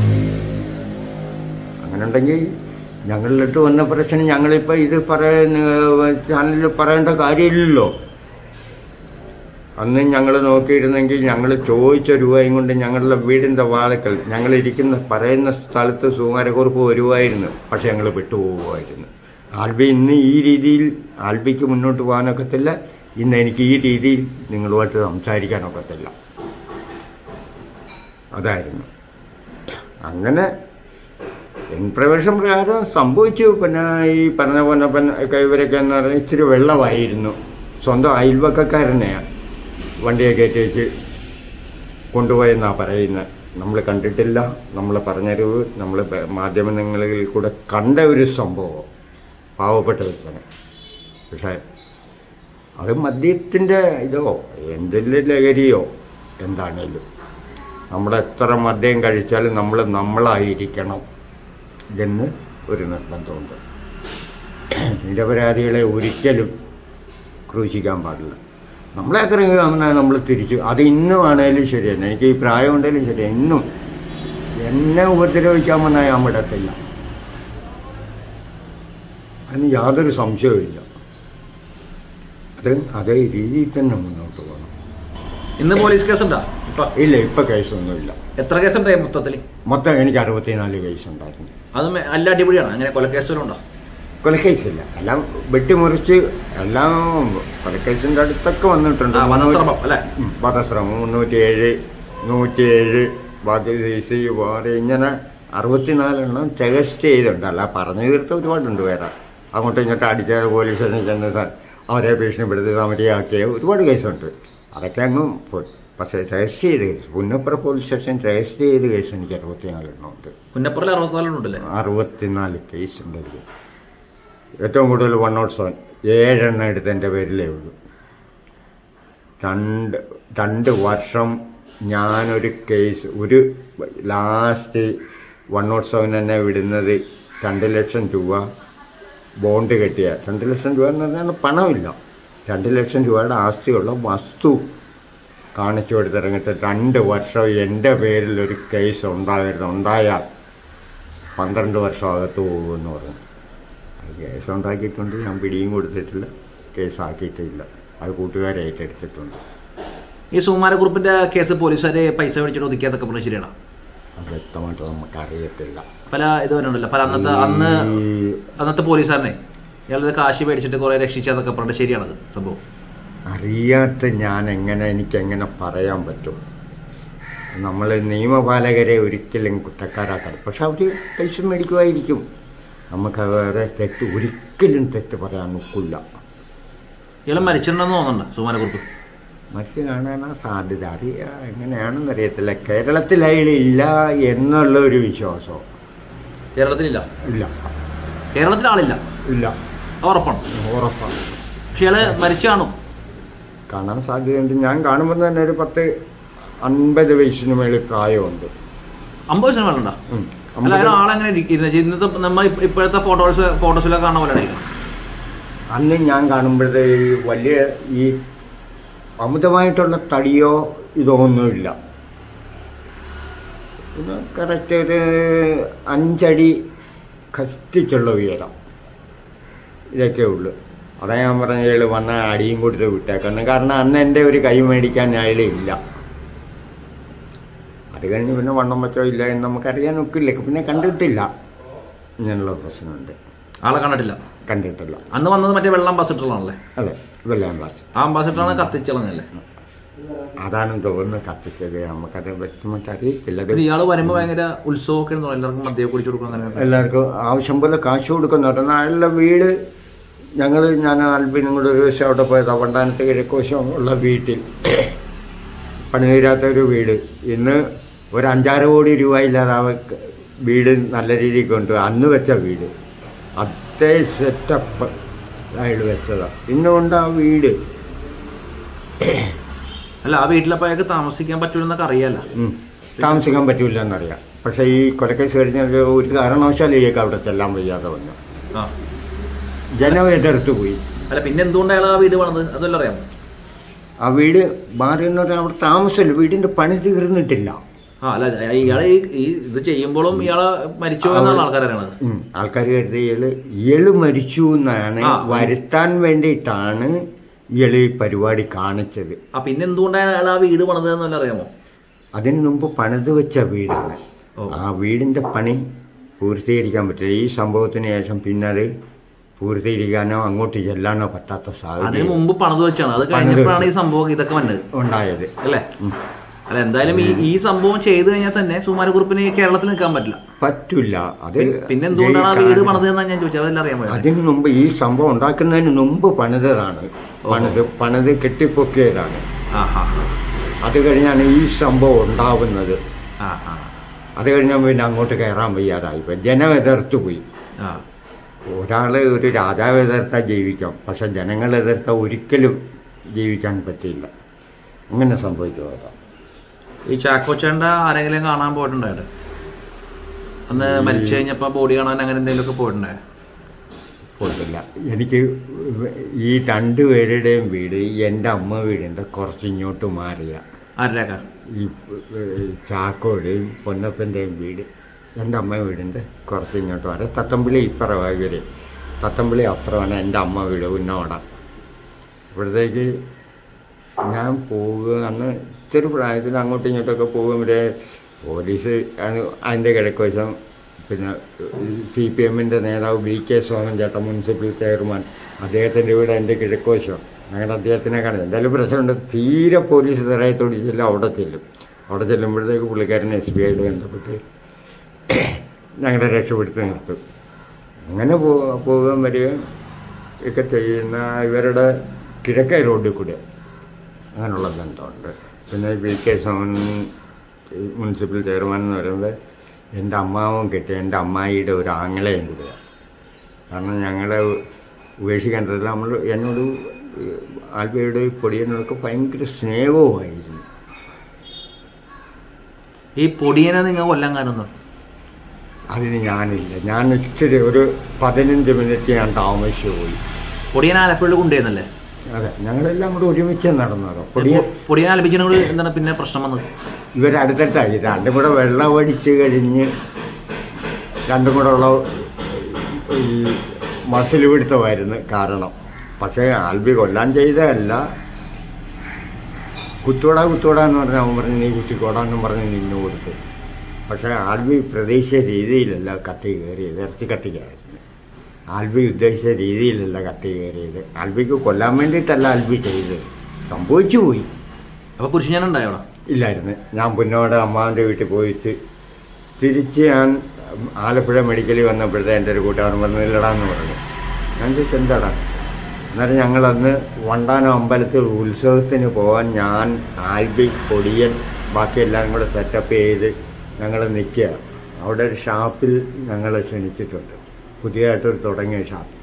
Speaker 4: അങ്ങനെ ഉണ്ടെങ്കിൽ ഞങ്ങളിലിട്ട് വന്ന പ്രശ്നം ഞങ്ങളിപ്പോൾ ഇത് പറയുന്ന ചാനലിൽ പറയേണ്ട കാര്യമില്ലല്ലോ അന്ന് ഞങ്ങൾ നോക്കിയിരുന്നെങ്കിൽ ഞങ്ങൾ ചോദിച്ച രൂപയും കൊണ്ട് ഞങ്ങളുടെ വീടിൻ്റെ വാതക്കൽ ഞങ്ങൾ ഇരിക്കുന്ന പറയുന്ന സ്ഥലത്ത് സുമാരക്കുറിപ്പ് വരുമായിരുന്നു പക്ഷെ ഞങ്ങൾ വിട്ടുപോകുമായിരുന്നു ആൽബി ഇന്ന് ഈ രീതിയിൽ ആൽബിക്ക് മുന്നോട്ട് പോകാനൊക്കത്തില്ല ഇന്ന് എനിക്ക് ഈ രീതിയിൽ നിങ്ങളുമായിട്ട് സംസാരിക്കാനൊക്കത്തില്ല അതായിരുന്നു അങ്ങനെ ഇൻഫർമേഷൻ പ്രകാരം സംഭവിച്ചു പിന്നെ ഈ പറഞ്ഞ പൊന്നപ്പൻ ഒക്കെ ഇവരൊക്കെ എന്ന് പറഞ്ഞാൽ ഇച്ചിരി വെള്ളമായിരുന്നു സ്വന്തം അയൽവക്കക്കാരനെയാണ് വണ്ടിയെ കയറ്റി വെച്ച് കൊണ്ടുപോയെന്നാണ് പറയുന്നത് നമ്മൾ കണ്ടിട്ടില്ല നമ്മൾ പറഞ്ഞറിവ് നമ്മൾ മാധ്യമങ്ങളിൽ കൂടെ കണ്ട ഒരു സംഭവം പാവപ്പെട്ട വ്യക്തനെ പക്ഷേ അത് മദ്യത്തിൻ്റെ ഇതോ എന്തെങ്കിലും ലഹരിയോ എന്താണേലും നമ്മൾ എത്ര മദ്യം കഴിച്ചാലും നമ്മൾ നമ്മളായിരിക്കണം എന്ന് ഒരു നിർബന്ധമുണ്ട് നിരപരാധികളെ ഒരിക്കലും ക്രൂശിക്കാൻ പാടില്ല നമ്മളെ ആക്രമിക്കാൻ നമ്മൾ തിരിച്ചു അത് ഇന്നും ആണേലും ശരി തന്നെ എനിക്ക് ഈ പ്രായം ഉണ്ടെങ്കിലും ശരി ഇന്നും എന്നെ ഉപദ്രവിക്കാൻ വന്നാൽ ഞാൻ വിടത്തില്ല അതിന് യാതൊരു സംശയവുമില്ല അത് അതേ രീതിയിൽ തന്നെ മുന്നോട്ട് പോകണം
Speaker 1: ഇന്ന് പോലീസ് കേസ് ഉണ്ടോ ഇപ്പൊ
Speaker 4: ഇല്ല ഇപ്പൊ കേസൊന്നുമില്ല
Speaker 1: എത്ര കേസ് ഉണ്ടായി മൊത്തത്തിൽ
Speaker 4: മൊത്തം എനിക്ക് അറുപത്തിനാല് കേസ് ഉണ്ടായിരുന്നു
Speaker 1: അത് മെ- നല്ല അടിപൊളിയാണ് അങ്ങനെ കൊലക്കേസുകളും ഉണ്ടോ
Speaker 4: കൊലക്കേസില്ല എല്ലാം വെട്ടിമുറിച്ച് എല്ലാം കൊലക്കേസിന്റെ അടുത്തൊക്കെ വന്നിട്ടുണ്ട്
Speaker 1: ആ, വധശ്രമം അല്ലേ
Speaker 4: ഉം, വധശ്രമം മുന്നൂറ്റിയേഴ് നൂറ്റിയേഴ് ബാക്കി സി വേറെ ഇങ്ങനെ അറുപത്തിനാലെണ്ണം ടെസ്റ്റ് ചെയ്തിട്ടുണ്ട് അല്ല പറഞ്ഞു തീർത്ത ഒരുപാടുണ്ട് വേറെ അങ്ങോട്ടും ഇങ്ങോട്ടും അടിച്ച പോലീസ് സ്റ്റേഷനിൽ ചെന്ന് സ- അവരെ ഭീഷണിപ്പെടുത്തി സമരിയാക്കിയ ഒരുപാട് കേസുണ്ട് അതൊക്കെ അങ്ങ് പോയി പക്ഷേ ടെസ്റ്റ് ചെയ്ത് case Punnapra police station test ചെയ്ത കേസ് എനിക്ക് അറുപത്തിനാലെണ്ണം ഉണ്ട്
Speaker 1: പുന്നപ്പുറയിൽ അറുപത്തിനാലുണ്ടല്ലേ
Speaker 4: അറുപത്തിനാല് കേസ് ഉണ്ട് അതിൽ ഏറ്റവും കൂടുതൽ വൺ നോട്ട് സെവൻ ഏഴെണ്ണം എടുത്ത് എൻ്റെ പേരിലേ ഉള്ളൂ രണ്ട് രണ്ട് വർഷം ഞാനൊരു കേസ് ഒരു ലാസ്റ്റ് വൺ നോട്ട് സെവൻ തന്നെ വിടുന്നത് രണ്ട് ലക്ഷം രൂപ ബോണ്ട് കെട്ടിയ രണ്ട് ലക്ഷം രൂപ എന്ന് പറഞ്ഞാൽ പണമില്ല രണ്ട് ലക്ഷം രൂപയുടെ ആസ്തിയുള്ള വസ്തു കാണിച്ചു കൊടുത്തിറങ്ങിയിട്ട് രണ്ട് വർഷം എൻ്റെ പേരിൽ ഒരു കേസ് ഉണ്ടാകരുത് ഉണ്ടായാൽ പന്ത്രണ്ട് വർഷം അകത്ത് പോകുമെന്ന് പറഞ്ഞു അത് കേസ് ഉണ്ടാക്കിയിട്ടുണ്ട് ഞാൻ പിടിയും കൊടുത്തിട്ടില്ല കേസാക്കിയിട്ടില്ല അത് കൂട്ടുകാരെ ഏറ്റെടുത്തിട്ടുണ്ട്
Speaker 1: ഈ സുകുമാരക്കുറിപ്പിന്റെ കേസ് പോലീസുകാര് പൈസ മേടിച്ചിട്ട് ഒതുക്കിയതൊക്കെ പറഞ്ഞത് ശരിയാണ്
Speaker 4: അത് വ്യക്തമായിട്ട് നമുക്കറിയത്തില്ല
Speaker 1: പല ഇത് വരുന്നുണ്ടല്ലോ പല അന്നത്തെ അന്ന്
Speaker 4: ഈ
Speaker 1: അന്നത്തെ പോലീസുകാരനെ ഇയാളത് കാശ് മേടിച്ചിട്ട് കുറെ രക്ഷിച്ചതൊക്കെ പറഞ്ഞിട്ട് ശരിയാണത് സംഭവം
Speaker 4: അറിയാത്ത ഞാൻ എങ്ങനെ എനിക്കെങ്ങനെ പറയാൻ പറ്റും നമ്മൾ നിയമപാലകരെ ഒരിക്കലും കുറ്റക്കാരാക്കാൻ പക്ഷെ അവർ പൈസ മേടിക്കുമായിരിക്കും നമുക്ക് അവരെ തെറ്റ് ഒരിക്കലും തെറ്റ് പറയാൻ ഒക്കില്ല
Speaker 1: ഇയാൾ മരിച്ചിട്ടുണ്ടെന്ന് തോന്നുന്നുണ്ട് സുകുമാരക്കുറിപ്പ്
Speaker 4: മരിച്ചു കാണാനാ സാധ്യത അറിയാ എങ്ങനെയാണെന്ന് അറിയത്തില്ല കേരളത്തിൽ അയാളില്ല എന്നുള്ള ഒരു വിശ്വാസം
Speaker 1: കേരളത്തിലില്ല
Speaker 4: ഇല്ല
Speaker 1: കേരളത്തിൽ ആളില്ല
Speaker 4: ഇല്ല
Speaker 1: അത് ഉറപ്പാണ്
Speaker 4: ഉറപ്പാണ്
Speaker 1: പക്ഷെ ഇയാള് മരിച്ചു കാണും
Speaker 4: കാണാൻ സാധ്യതയുണ്ട് ഞാൻ കാണുമ്പോൾ തന്നെ ഒരു പത്ത് അൻപത് വയസ്സിന് മേളിൽ പ്രായമുണ്ട്
Speaker 1: അമ്പത് വയസ്സിന് മേലുണ്ടോ
Speaker 4: ഉം.
Speaker 1: അല്ല അയാൾ ആളെങ്ങനെ ഇരുന്നത് ഇന്നത്തെ നമ്മൾ ഇപ്പ- ഇപ്പോഴത്തെ ഫോട്ടോസ് ഫോട്ടോസിലൊക്കെ കാണുന്ന പോലെ ആയിരിക്കും
Speaker 4: അന്ന് ഞാൻ കാണുമ്പോഴത്തെ ഈ വലിയ ഈ അമിതമായിട്ടുള്ള തടിയോ ഇതോ ഒന്നുമില്ല പിന്നെ കറക്റ്റ് ഒരു അഞ്ചടി കഷ്ടിച്ചുള്ള ഉയരം ഇതൊക്കെ ഉള്ളു അതാ ഞാൻ പറഞ്ഞ അയാൾ വന്ന അടിയും കൊടുത്ത് വിട്ടേക്കണം കാരണം അന്ന് എൻ്റെ ഒരു കൈ മേടിക്കാൻ അയാൾ ഇല്ല അത് കഴിഞ്ഞ് പിന്നെ വണ്ണം വെച്ചോ ഇല്ല എന്ന് നമുക്കറിയാൻ ഒക്കില്ല പിന്നെ കണ്ടിട്ടില്ല ഇങ്ങനെയുള്ള പ്രശ്നമുണ്ട്
Speaker 1: ആളെ കണ്ടിട്ടില്ല
Speaker 4: കണ്ടിട്ടില്ല
Speaker 1: അന്ന് വന്നത് മറ്റേ വെള്ള അംബാസിഡറാണല്ലേ
Speaker 4: അതെ വെള്ളം ക്ലാസ്
Speaker 1: ആ അംബാസിഡറാണ് കത്തിച്ചളഞ്ഞല്ലേ
Speaker 4: അതാണ് തോന്നുന്നു കത്തിച്ചത് നമുക്കത് വ്യക്തമായിട്ട് അറിയത്തില്ല അത്
Speaker 1: പിന്നെ ഇയാള് വരുമ്പോ ഭയങ്കര ഉത്സവമൊക്കെ ആയിരുന്നു എല്ലാവർക്കും മദ്യം കുടിച്ചു കൊടുക്കും അങ്ങനെ
Speaker 4: എല്ലാവർക്കും ആവശ്യം പോലെ കാശ് കൊടുക്കുന്ന പറഞ്ഞാൽ അയാളുടെ വീട് ഞങ്ങൾ ഞാൻ ആൽബിനും കൂടെ ഒരു ദിവസം അവിടെ പോയത് വണ്ടാനത്ത് കിഴക്കോശം ഉള്ള വീട്ടിൽ പണി തീരാത്ത ഒരു വീട് ഇന്ന് ഒരു അഞ്ചാറ് കോടി രൂപ ഇല്ലാതെ ആ വ- വീട് നല്ല രീതിയിൽ കൊണ്ടു അന്ന് വെച്ച വീട് അതേ സെറ്റപ്പ് അയാൾ വെച്ചതാണ് ഇന്നുകൊണ്ട് ആ വീട്
Speaker 1: അല്ല ആ വീട്ടിലപ്പോ അയാൾക്ക് താമസിക്കാൻ പറ്റൂലെന്നൊക്കെ അറിയാലോ
Speaker 4: ഉം. താമസിക്കാൻ പറ്റൂല എന്നറിയാം പക്ഷേ ഈ കൊലക്കേസ് കഴിഞ്ഞാൽ ഒരു കാരണവശാലും ഇയാൾക്ക് അവിടെ ചെല്ലാൻ വയ്യാതെ വന്നു
Speaker 1: ആ
Speaker 4: ജനം എതിർത്ത് പോയി
Speaker 1: അല്ല പിന്നെ എന്തുകൊണ്ട് അയാൾ ആ വീട് പണിത് അതല്ല അറിയാം
Speaker 4: ആ വീട് മാറി എന്ന് പറഞ്ഞാൽ അവിടെ താമസമില്ല വീടിന്റെ പണി തീർന്നിട്ടില്ല
Speaker 1: ആ അല്ല ഇയാളെ ഈ ഈ ഇത് ചെയ്യുമ്പോഴും ഇയാളെ മരിച്ചു എന്നാണ് ആൾക്കാർ അറിയണത്
Speaker 4: ആൾക്കാർ കരുതി ഇയാള് ഇയാള് മരിച്ചു എന്നാണ്
Speaker 1: ആ.
Speaker 4: വരുത്താൻ വേണ്ടിയിട്ടാണ് ഇയാള് ഈ പരിപാടി കാണിച്ചത്
Speaker 1: ആ പിന്നെ എന്തുകൊണ്ടാണ് അയാൾ ആ വീട് പണിത് എന്നല്ല അറിയാമോ
Speaker 4: അതിനു മുമ്പ് പണിത് വെച്ച വീടാണ്
Speaker 1: ഓ.
Speaker 4: ആ വീടിന്റെ പണി പൂർത്തീകരിക്കാൻ പറ്റില്ല ഈ സംഭവത്തിന് ശേഷം പിന്നെ അത് പൂർത്തീകരിക്കാനോ അങ്ങോട്ട് ചെല്ലാനോ പറ്റാത്ത
Speaker 1: അതിന്
Speaker 4: സാഹചര്യം
Speaker 1: മുമ്പ് പണിത് വെച്ചാണ് അത് കഴിഞ്ഞപ്പോഴാണ് ഈ സംഭവം ഇതൊക്കെ വന്നത്
Speaker 4: ഉണ്ടായത്
Speaker 1: അല്ലേ അല്ല എന്തായാലും ഈ ഈ സംഭവം ചെയ്തു കഴിഞ്ഞാൽ തന്നെ സുമാരക്കുറിപ്പിന് ഈ കേരളത്തിൽ നിൽക്കാൻ പറ്റില്ല
Speaker 4: പറ്റില്ല അത്
Speaker 1: പിന്നെ എന്തുകൊണ്ടാണ് ആ വീട്
Speaker 4: ജയിക്കാൻ-
Speaker 1: പണിത് എന്നാണ് ഞാൻ ചോദിച്ചത് അതെല്ലാം അറിയാൻ പറ്റില്ല
Speaker 4: അതിനു മുമ്പ് ഈ സംഭവം ഉണ്ടാക്കുന്നതിന് മുമ്പ് പണിതതാണ് പണിത് പണിത് കെട്ടിപ്പൊക്കിയതാണ്
Speaker 1: ആ ഹാ
Speaker 4: അത് കഴിഞ്ഞാണ് ഈ സംഭവം ഉണ്ടാവുന്നത്
Speaker 1: ആ ആ
Speaker 4: അത് കഴിഞ്ഞാൽ പിന്നെ അങ്ങോട്ട് കയറാൻ വയ്യാതായി ഇപ്പൊ ജനം എതിർത്ത് പോയി
Speaker 1: ആ
Speaker 4: ഒരാള് ഒരു രാജാവ് എതിർത്താൽ ജീവിക്കാം പക്ഷെ ജനങ്ങൾ എതിർത്താൽ ഒരിക്കലും ജീവിക്കാൻ പറ്റില്ല അങ്ങനെ സംഭവിച്ചു അതാ
Speaker 1: ഈ ചാക്കോച്ചേണ്ട ആരെങ്കിലും കാണാൻ പോയിട്ടുണ്ടായിട്ട് അന്ന് മരിച്ചു കഴിഞ്ഞപ്പോ ബോഡി കാണാൻ അങ്ങനെ എന്തെങ്കിലുമൊക്കെ പോയിട്ടുണ്ടായോ
Speaker 4: പോയിട്ടില്ല എനിക്ക് ഈ രണ്ടുപേരുടെയും വീട് എൻ്റെ അമ്മ വീടിൻ്റെ കുറച്ച് ഇങ്ങോട്ട് മാറിയ
Speaker 1: ആരുടെയൊക്കെ
Speaker 4: ഈ ഏഹ്, ചാക്കോയുടെയും പൊന്നപ്പൻ്റെയും വീട് എൻ്റെ അമ്മ വീടിൻ്റെ കുറച്ച് ഇങ്ങോട്ട് മാറി തത്തമ്പിളി ഇപ്പുറമാണ് ഇവർ തത്തമ്പിളി അപ്പുറമാണ് എൻ്റെ അമ്മ വീട് ഉന്നോട ഇവിടത്തേക്ക് ഞാൻ പോവുക അന്ന് ചെറു പ്രായത്തിൽ അങ്ങോട്ടും ഇങ്ങോട്ടൊക്കെ പോകുമ്പോൾ പോലീസ് ആണ് അതിൻ്റെ കിഴക്കുവശം പിന്നെ സി പി എമ്മിൻ്റെ നേതാവ് ബി കെ സോമൻ ചേട്ടൻ മുനിസിപ്പൽ ചെയർമാൻ അദ്ദേഹത്തിൻ്റെ വീട് എൻ്റെ കിഴക്കുവശം ഞങ്ങളുടെ അദ്ദേഹത്തിനെ കാണുന്നത് എന്തായാലും പ്രശ്നമുണ്ട് തീരെ പോലീസ് തറയത്തോട് ചെല്ലും അവിടെ ചെല്ലും അവിടെ ചെല്ലുമ്പോഴത്തേക്ക് പുള്ളിക്കാരൻ എസ് ബി ആയിട്ട് ബന്ധപ്പെട്ട് ഞങ്ങളെ രക്ഷപ്പെടുത്തി നിർത്തും അങ്ങനെ പോ പോകാൻ വരികയും ഒക്കെ ചെയ്യുന്ന ഇവരുടെ കിഴക്കേ റോഡിൽ കൂടെ അങ്ങനെയുള്ള ബന്ധമുണ്ട് പിന്നെ V K Soman municipal chairman എന്ന് പറയുമ്പോൾ എൻ്റെ അമ്മാവും കിട്ടി എൻ്റെ അമ്മായിയുടെ ഒരു ആങ്ങളെയും കൂടെയാണ് കാരണം ഞങ്ങളെ ഉപേക്ഷിക്കേണ്ടതില്ല നമ്മൾ എന്നോട് ആൽബിയോട് പൊടിയനോടൊക്കെ ഭയങ്കര സ്നേഹവുമായിരുന്നു
Speaker 1: ഈ പൊടിയനെ നിങ്ങൾ കൊല്ലം കാണുന്നു
Speaker 4: അതിന് ഞാനില്ല ഞാൻ ഇച്ചിരി ഒരു പതിനഞ്ച് മിനിറ്റ് ഞാൻ താമസിച്ചു പോയി
Speaker 1: പൊടിയനെ ആലപ്പുഴയിൽ കൊണ്ടുവരുന്നല്ലേ
Speaker 4: അതെ ഞങ്ങളെല്ലാം കൂടെ ഒരുമിച്ച് നടന്നത് പൊടിയ
Speaker 1: പൊടിയനെ ആലപിച്ചതിനോട് എന്താണ് പിന്നെ പ്രശ്നം വന്നത്
Speaker 4: ഇവരടുത്തടുത്തായി രണ്ടും കൂടെ വെള്ളം അടിച്ച് കഴിഞ്ഞ് രണ്ടും കൂടെ ഉള്ള ഈ മസിൽ പിടുത്തമായിരുന്നു കാരണം പക്ഷേ ആൽബി കൊല്ലാൻ ചെയ്തതല്ല കുത്തോടാ കുത്തോടാ എന്ന് പറഞ്ഞാൽ അവൻ പറഞ്ഞ് നീ കുത്തിക്കോടാന്നും പറഞ്ഞ് നിന്നു കൊടുത്തു പക്ഷേ ആൽബി പ്രതീക്ഷിച്ച രീതിയിലല്ല കത്തി കയറിയത് ഇറച്ചി കത്തിക്കായിരുന്നു ആൽബി ഉദ്ദേശിച്ച രീതിയിലല്ല കത്തി കയറിയത് ആൽബിക്ക് കൊല്ലാൻ വേണ്ടിയിട്ടല്ല ആൽബി ചെയ്തത് സംഭവിച്ചു പോയി
Speaker 1: അപ്പൊ പുരുഷൻ ഉണ്ടായോ അവിടെ
Speaker 4: ഇല്ലായിരുന്നു ഞാൻ പുന്നോട് അമ്മാവിൻ്റെ വീട്ടിൽ പോയിട്ട് തിരിച്ച് ഞാൻ ആലപ്പുഴ മെഡിക്കലിൽ വന്നപ്പോഴത്തെ എൻ്റെ ഒരു കൂട്ടുകാരൻ പറഞ്ഞില്ലടാന്ന് പറഞ്ഞു ഞാൻ ചോദിച്ചു എന്താടാ അന്നേരം ഞങ്ങളന്ന് വണ്ടാനം അമ്പലത്തിൽ ഉത്സവത്തിന് പോകാൻ ഞാൻ ആൽബി പൊടിയൻ ബാക്കി എല്ലാവരും കൂടെ സെറ്റപ്പ് ചെയ്ത് ഞങ്ങൾ നിൽക്കുക അവിടെ ഒരു ഷാപ്പിൽ ഞങ്ങളെ ക്ഷണിച്ചിട്ടുണ്ട് പുതിയതായിട്ടൊരു തുടങ്ങിയ ഷാപ്പ്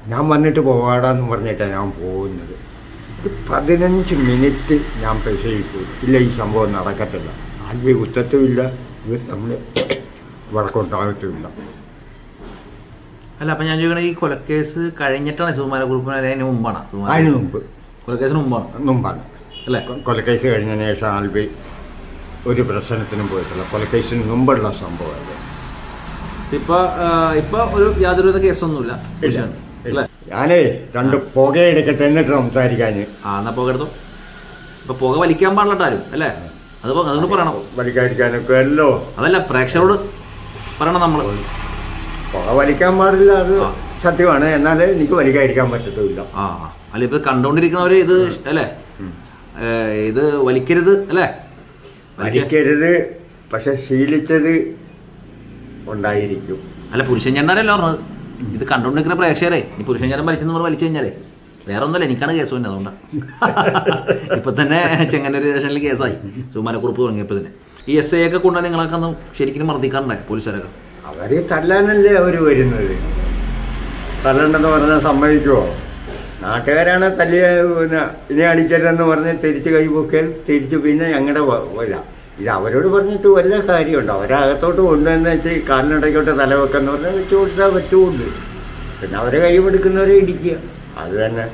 Speaker 4: ഞാൻ വന്നിട്ട് പോവാടാന്ന് പറഞ്ഞിട്ടാണ് ഞാൻ പോകുന്നത് ഒരു പതിനഞ്ച് മിനിറ്റ് ഞാൻ പെശയിൽ പോയി ഇല്ല ഈ സംഭവം നടക്കത്തില്ല ആൽവി കുത്തത്തുമില്ല ഇത് നമ്മൾ വഴക്കുണ്ടാകത്തുമില്ല
Speaker 1: അല്ല അപ്പൊ ഞാൻ ചോദിക്കണ ഈ കൊലക്കേസ് കഴിഞ്ഞിട്ടാണ് സുകുമാര കുറുപ്പിന് അതിന് മുമ്പാണ്
Speaker 4: അതിന് മുമ്പ്
Speaker 1: കൊലക്കേസിന് മുമ്പാണ്
Speaker 4: മുമ്പാണ്
Speaker 1: അല്ലേ
Speaker 4: കൊ- കൊലക്കേസ് കഴിഞ്ഞതിന് ശേഷം ആൽബി ഒരു പ്രശ്നത്തിനും പോയിട്ടില്ല കൊലക്കേസിന് മുമ്പുള്ള സംഭവം അത്
Speaker 1: ഇപ്പൊ ആ, ഇപ്പൊ ഒരു യാതൊരുവിധ കേസൊന്നുമില്ല അല്ലേ
Speaker 4: ഞാനേ രണ്ട് പുകയെടുക്കട്ടെ എന്നിട്ട് സംസാരിക്കാൻ
Speaker 1: ആ എന്നാ പുക എടുത്തോ ഇപ്പൊ പുക വലിക്കാൻ പാടില്ല ആരും അല്ലേ അത് പോ- അതുകൊണ്ട് പറയണം
Speaker 4: വലിക്കാതിരിക്കാനൊക്കെ അല്ലോ
Speaker 1: അതല്ല പ്രേക്ഷകരോട് പറയണം നമ്മള്
Speaker 4: പുക വലിക്കാൻ പാടില്ല അത്
Speaker 1: ആ.
Speaker 4: സത്യമാണ് എന്നാൽ എനിക്ക് വലിക്കാതിരിക്കാൻ പറ്റത്തുമില്ല
Speaker 1: ആ ആ. അല്ല ഇപ്പൊ കണ്ടോണ്ടിരിക്കുന്നവര് ഇത് അല്ലേ ഏ, ഇത് വലിക്കരുത് അല്ലേ വലിക്ക-
Speaker 4: വലിക്കരുത് പക്ഷെ ശീലിച്ചത് ഉണ്ടായിരിക്കും
Speaker 1: അല്ല പുരുഷൻ ചെന്നാരല്ല പറഞ്ഞത് ഇത് കണ്ടോണ്ടിരിക്കുന്ന പ്രേക്ഷകരെ ഈ പുരുഷൻ ചേരൻ വലിച്ചെന്ന് പറഞ്ഞ് വലിച്ചു കഴിഞ്ഞാലേ വേറെ ഒന്നുമല്ല എനിക്കാണ് കേസ് തന്നെ അതുകൊണ്ടാണ് ഇപ്പൊ തന്നെ ചെങ്ങന്നൂർ സ്റ്റേഷനിൽ കേസായി സുമാനക്കുറിപ്പ് തുടങ്ങിയപ്പോ തന്നെ ഈ എസ് ഐ ഒക്കെ കൊണ്ടുവന്ന് നിങ്ങളൊക്കെ ഒന്ന് ശരിക്കും മർദ്ദിക്കാറുണ്ടായി പോലീസുകാരൊക്കെ
Speaker 4: അവര് തല്ലാനല്ലേ അവര് വരുന്നത് തല്ലണ്ടെന്ന് പറഞ്ഞാൽ സമ്മതിക്കുമോ നാട്ടുകാരാണ് തല്ലിയ പിന്നെ ഇനി അടിക്കരുതെന്ന് പറഞ്ഞ് തിരിച്ച് കൈപൊക്കൽ തിരിച്ച് പിന്നെ ഞങ്ങളുടെ വല്ല ഇത് അവരോട് പറഞ്ഞിട്ട് വല്ല കാര്യമുണ്ട് അവരകത്തോട്ട് കൊണ്ടുവന്ന് വെച്ച് കാലിനടയ്ക്കോട്ട് തലവെക്കെന്ന് പറഞ്ഞാൽ വെച്ച് കൊടുത്താൽ പറ്റുമുണ്ട് പിന്നെ അവരെ കൈമെടുക്കുന്നവരെ ഇടിക്കുക അത് തന്നെ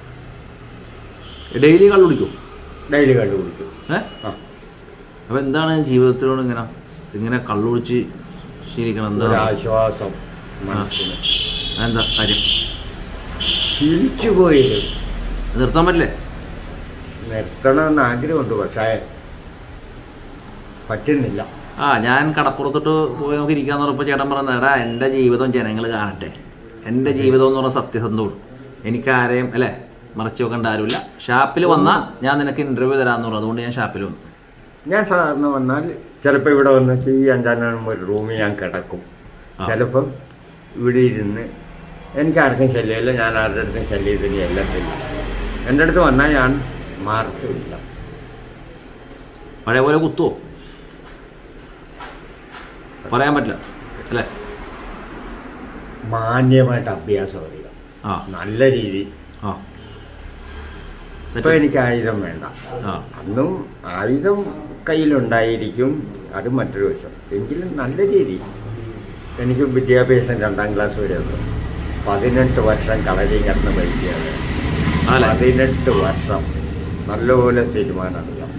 Speaker 1: ഡെയിലി കള്ളു കുടിക്കും
Speaker 4: ഡെയിലി കണ്ടുപിടിക്കും
Speaker 1: ഏഹ്
Speaker 4: ആ
Speaker 1: അപ്പൊ എന്താണ് ജീവിതത്തിലോട് ഇങ്ങനെ ഇങ്ങനെ കള്ളു കുടിച്ച് ശീലിക്കണം എന്താ
Speaker 4: ഒരാശ്വാസം മനസ്സിന്
Speaker 1: എന്താ കാര്യം
Speaker 4: ശീലിച്ചു പോയി
Speaker 1: നിർത്താൻ പറ്റില്ലേ
Speaker 4: നിർത്തണമെന്ന് ആഗ്രഹമുണ്ട് പക്ഷേ പറ്റുന്നില്ല
Speaker 1: ആ ഞാൻ കടപ്പുറത്തോട്ട് പോയി നമുക്ക് ഇരിക്കാന്ന് പറഞ്ഞപ്പോ ചേട്ടൻ പറഞ്ഞ എടാ എന്റെ ജീവിതം ജനങ്ങൾ കാണട്ടെ എന്റെ ജീവിതം എന്ന് പറഞ്ഞ സത്യസന്ധമാണ് എനിക്ക് ആരെയും അല്ലെ മറച്ചു വെക്കേണ്ട ആരുമില്ല ഷാപ്പിൽ വന്നാ ഞാൻ നിനക്ക് ഇന്റർവ്യൂ തരാന്ന് പറഞ്ഞു അതുകൊണ്ട് ഞാൻ ഷാപ്പിൽ വന്നു
Speaker 4: ഞാൻ സാധാരണ വന്നാൽ ചിലപ്പോൾ ഇവിടെ വന്ന് ഈ അഞ്ചാനും ഒരു റൂമിൽ ഞാൻ കിടക്കും
Speaker 1: ആ.
Speaker 4: ചിലപ്പം ഇവിടെ ഇരുന്ന് എനിക്ക് ആർക്കും ശല്യമില്ല ഞാൻ ആരുടെ അടുത്തും ശല്യത്തിന് എല്ലാം തരും എൻ്റെ അടുത്ത് വന്നാൽ ഞാൻ മാറത്തുമില്ല
Speaker 1: പഴയ പോലെ കുത്തുവോ പറയാൻ പറ്റില്ല അല്ലേ
Speaker 4: മാന്യമായിട്ട് അഭ്യാസം അറിയാം
Speaker 1: ആ
Speaker 4: നല്ല രീതി
Speaker 1: ആ
Speaker 4: ഇപ്പൊ എനിക്ക് ആയുധം വേണ്ട
Speaker 1: ആ
Speaker 4: അന്നും ആയുധം കയ്യിലുണ്ടായിരിക്കും അത് മറ്റൊരു വശം എങ്കിലും നല്ല രീതി എനിക്ക് വിദ്യാഭ്യാസം രണ്ടാം ക്ലാസ് വരെ ഉണ്ട് പതിനെട്ട് വർഷം കളരി കടന്ന് പഠിക്കുകയാണ്
Speaker 1: അതല്ലേ
Speaker 4: പതിനെട്ട് വർഷം നല്ലപോലെ തീരുമാനം അറിയാം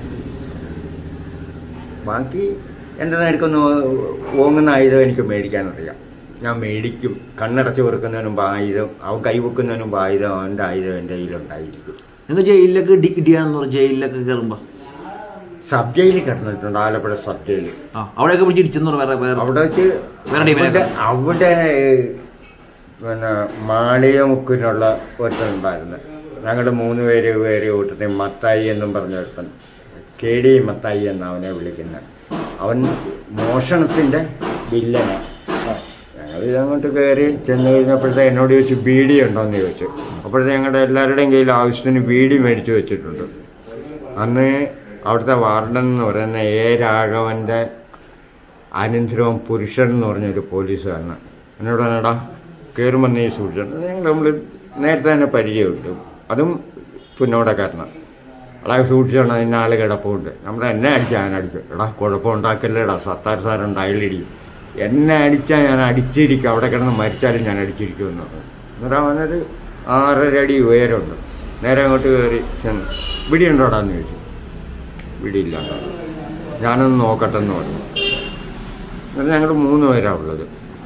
Speaker 4: ബാക്കി എൻ്റെ നേർക്കൊന്ന് ഓങ്ങുന്ന ആയുധം എനിക്ക് മേടിക്കാൻ അറിയാം ഞാൻ മേടിക്കും കണ്ണടച്ച് വെറുക്കുന്നതിന് മുമ്പ് ആയുധം അവൻ കൈവെക്കുന്നതിന് മുമ്പ് ആയുധം അവൻ്റെ ആയുധം എൻ്റെ കയ്യിലുണ്ടായിരിക്കും
Speaker 1: നിങ്ങൾ ജയിലിലൊക്കെ ഇടി ഇടിയാണെന്ന് പറഞ്ഞു ജയിലിലൊക്കെ കയറുമ്പോ
Speaker 4: സബ് ജയിലിൽ കിടന്നിട്ടുണ്ട് ആലപ്പുഴ സബ് ജയിലിൽ
Speaker 1: ആ അവിടെയൊക്കെ പിടിച്ച് ഇടിച്ചെന്ന് പറഞ്ഞു വേറെ വേറെ
Speaker 4: അവിടെ വെച്ച്
Speaker 1: വേറെ ടീമിനെ
Speaker 4: അവിടെ അവിടെ പിന്നെ മാളികമുക്കിനുള്ള ഒരുത്തനുണ്ടായിരുന്നു ഞങ്ങൾ മൂന്ന് പേര് പേര് കൂട്ടത്തിൽ മത്തായി എന്നും പറഞ്ഞ ഒരുത്തൻ കെ ഡി മത്തായി എന്ന് അവനെ വിളിക്കുന്നത് അവൻ മോഷണത്തിൻ്റെ വില്ലനാണ് ഞങ്ങൾ ഇതങ്ങോട്ട് കയറി ചെന്ന് കഴിഞ്ഞപ്പോഴത്തെ എന്നോട് ചോദിച്ചു ബീഡി ഉണ്ടോയെന്ന് ചോദിച്ചു അപ്പോഴത്തെ ഞങ്ങളുടെ എല്ലാവരുടെയും കയ്യിൽ ആവശ്യത്തിന് ബീഡി മേടിച്ചു വെച്ചിട്ടുണ്ട് അന്ന് അവിടുത്തെ വാർഡൻ എന്ന് പറയുന്ന എ രാഘവൻ്റെ അനന്തരവും പുരുഷൻ എന്ന് പറഞ്ഞൊരു പോലീസുകാരന് എന്നോട് പറഞ്ഞടാ കയറുമ്പോൾ നീ സൂക്ഷിച്ചു ഞങ്ങൾ നമ്മൾ നേരത്തെ തന്നെ പരിചയം കിട്ടും അതും പുന്നോടക്കാരനാണ് എടാ സൂക്ഷിച്ചാണ് അതിന് ആൾ കിടപ്പുണ്ട് നമ്മൾ എന്നെ അടിച്ചാൽ ഞാൻ അടിക്കും എടാ കുഴപ്പമുണ്ടാക്കല്ലേടാ സത്താർ സാറുണ്ട് അയാളിടിക്കും എന്നെ അടിച്ചാൽ ഞാൻ അടിച്ചിരിക്കും അവിടെ കിടന്ന് മരിച്ചാലും ഞാൻ അടിച്ചിരിക്കുമെന്ന് പറഞ്ഞു എന്നിട്ട് അവനൊരു ആറര അടി ഉയരമുണ്ട് നേരെ അങ്ങോട്ട് കയറി ചെന്ന് പിടിയുണ്ടോടാന്ന് ചോദിച്ചു പിടിയില്ല ഞാനൊന്ന് നോക്കട്ടെ എന്ന് പറഞ്ഞു എന്നിട്ട് ഞങ്ങൾ മൂന്ന് പേരാണ് ഉള്ളത്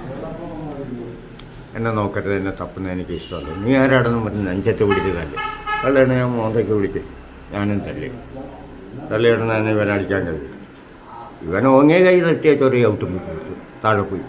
Speaker 4: എന്നെ നോക്കട്ടെ എന്നെ തപ്പുന്ന എനിക്ക് ഇഷ്ടമല്ല നീ ആരാടെന്ന് പറഞ്ഞ് നെഞ്ചത്ത് പിടിച്ച് തല്ലി തള്ളിയാണ് ഞാൻ മോന്തയ്ക്ക് പിടിച്ച് ഞാനും തല്ലി തള്ളിയിടുന്ന തന്നെ ഇവൻ അടിക്കാൻ കഴിയും ഇവൻ ഓങ്ങിയ കൈ തട്ടിയ ചെറിയ ഔട്ടും പിടിച്ചു താഴെ പോയി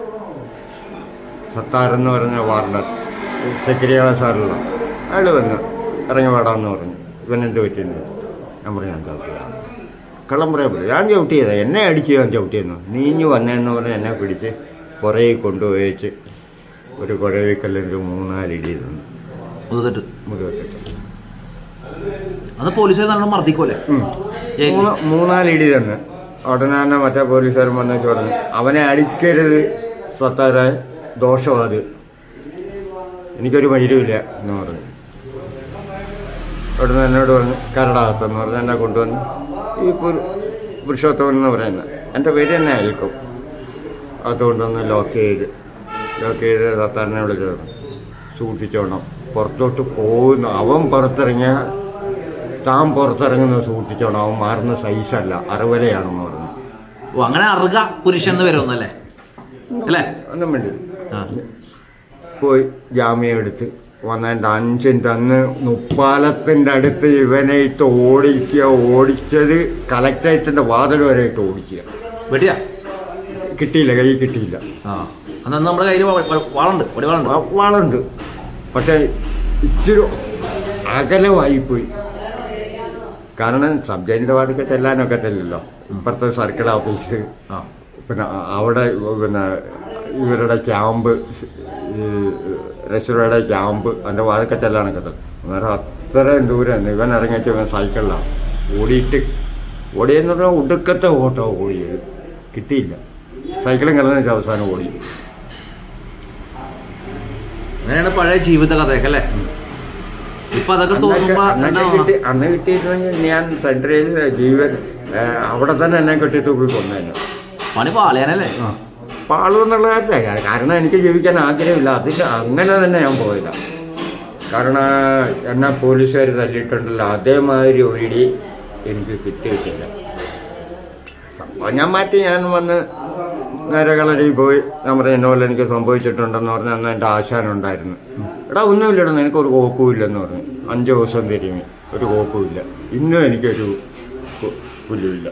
Speaker 4: സത്താർ എന്ന് പറഞ്ഞ വാർഡൻ സെക്രട്ടറി സാറുള്ള അയാൾ വന്നു ഇറങ്ങി പാടാന്ന് പറഞ്ഞു ഇവൻ എന്ത് പറ്റിയെന്ന് ഞാൻ പറഞ്ഞു ഞാൻ ചവിട്ടിയതാ കള്ളം പറയാൻ പറ്റില്ല ഞാൻ ചവിട്ടിയതാ എന്നെ അടിച്ച് ഞാൻ ചവിട്ടിയെന്നു നീഞ്ഞു വന്നതെന്ന് പറഞ്ഞ് എന്നെ പിടിച്ച് പുറകെ കൊണ്ടുപോയിച്ച് ഒരു കുഴവിക്കല്ലിൻ്റെ മൂന്നാലിടി തന്നു
Speaker 1: മുതലിട്ട്
Speaker 4: മുതുകത്തിട്ട്
Speaker 1: അത് പോലീസുകാർ നല്ല മർദ്ദിക്കൂലേ ജയിലിൽ
Speaker 4: മൂന്ന് മൂന്നാലിടി തന്ന് ഉടനെ തന്നെ മറ്റേ പോലീസുകാരൻ വന്നിട്ട് പറഞ്ഞു അവനെ അടിക്കരുത് സത്താര ദോഷം അത് എനിക്കൊരു മൈലുമില്ല എന്ന് പറഞ്ഞു അവിടുന്ന് എന്നോട് പറഞ്ഞു കരടാകത്തെന്ന് പറഞ്ഞ് എന്നെ കൊണ്ടുവന്ന് ഈ പുരു പുരുഷോത്തമൻ എന്ന് പറയുന്നത് എൻ്റെ പേര് തന്നെ അയൽക്കും അത് കൊണ്ടുവന്ന് ലോക്ക് ചെയ്ത് ലോക്ക് ചെയ്ത് സത്താറിനെ വിളിച്ചു പറഞ്ഞു സൂക്ഷിച്ചോണം പുറത്തോട്ട് പോകുന്നു അവൻ പുറത്തിറങ്ങിയ താൻ പുറത്തിറങ്ങുന്നത് സൂക്ഷിച്ചോണം അവൻ മാറുന്ന സൈസല്ല അറുവലയാണെന്ന് പറഞ്ഞു
Speaker 1: ഓ അങ്ങനെ അറുക പുരുഷൻ എന്ന് വരുമെന്നല്ലേ അല്ലേ
Speaker 4: ഒന്നും വേണ്ടി
Speaker 1: ആ
Speaker 4: പോയി ജാമ്യം എടുത്ത് വന്നതിൻ്റെ അഞ്ചിൻ്റെ അന്ന് മുപ്പാലത്തിൻ്റെ അടുത്ത് ഇവനെ ഇട്ട് ഓടിക്കുക ഓടിച്ചത് കലക്ടറേറ്റിൻ്റെ വാതിൽ വരെ ഇട്ട് ഓടിക്കുക
Speaker 1: വെട്ടിയാ
Speaker 4: കിട്ടിയില്ല കൈ കിട്ടിയില്ല
Speaker 1: ആ അന്ന് നമ്മുടെ കയ്യിൽ വാളുണ്ട് ഒരു വാളുണ്ട്
Speaker 4: വ- വാളുണ്ട് പക്ഷെ ഇച്ചിരി അകലമായിപ്പോയി കാരണം സബ് ജയിലിൻ്റെ വാർഡൊക്കെ ചെല്ലാനൊക്കെ ചെല്ലല്ലോ ഇപ്പുറത്തെ സർക്കിൾ ഓഫീസ്
Speaker 1: ആ
Speaker 4: പിന്നെ അ- അവിടെ പിന്നെ ഇവരുടെ ക്യാമ്പ് ഈ രക്ഷയുടെ ക്യാമ്പ് അതിൻ്റെ വാതൊക്കെ ചെല്ലാനൊക്കെ തന്നെ അന്നേരം അത്രയും ദൂരം ഇവൻ ഇറങ്ങിയിട്ട് ഇവൻ സൈക്കിളിലാണ് ഓടിയിട്ട് ഓടിയെന്ന് പറഞ്ഞാൽ ഒടുക്കത്തെ ഓട്ടോ ഓടിയത് കിട്ടിയില്ല സൈക്കിളും കിടന്നിട്ട് അവസാനം ഓടി
Speaker 1: അങ്ങനെയാണ് പഴയ ജീവിത കഥയൊക്കെ അല്ലേ ഇപ്പൊ അതൊക്കെ
Speaker 4: അന്നൊക്കെ
Speaker 1: തോന്നുമ്പോ
Speaker 4: അന്നൊക്കെ
Speaker 1: എന്താ
Speaker 4: കിട്ടി അന്ന് കിട്ടിയിരുന്നെങ്കിൽ ഞാൻ സെൻട്രയിൽ ജീവൻ ഏ, അവിടെ തന്നെ എന്നെ കെട്ടി തൂക്കി കൊന്നേനെ
Speaker 1: പണി പാളയാനല്ലേ
Speaker 4: പാളു എന്നുള്ള കാര്യത്തില കാരണം എനിക്ക് ജീവിക്കാൻ ആഗ്രഹമില്ല അതിന് അങ്ങനെ തന്നെ ഞാൻ പോയില്ല കാരണം എന്നെ പോലീസുകാർ തല്ലിയിട്ടുണ്ടല്ലോ അതേമാതിരി ഒഴിടി എനിക്ക് കിട്ടിയിട്ടില്ല സംഭവം ഞാൻ മാറ്റി ഞാൻ വന്ന് നേരെ കളരിയിൽ പോയി ഞാൻ പറഞ്ഞു എന്നോലെ എനിക്ക് സംഭവിച്ചിട്ടുണ്ടെന്ന് പറഞ്ഞ് അന്ന് എൻ്റെ ആശാനുണ്ടായിരുന്നു എടാ ഒന്നുമില്ലടാ നിനക്കൊരു കോപ്പുമില്ലെന്ന് പറഞ്ഞു അഞ്ച് ദിവസം തിരുമി ഒരു കോപ്പുമില്ല ഇന്നും എനിക്കൊരു കു- പുല്ലുമില്ല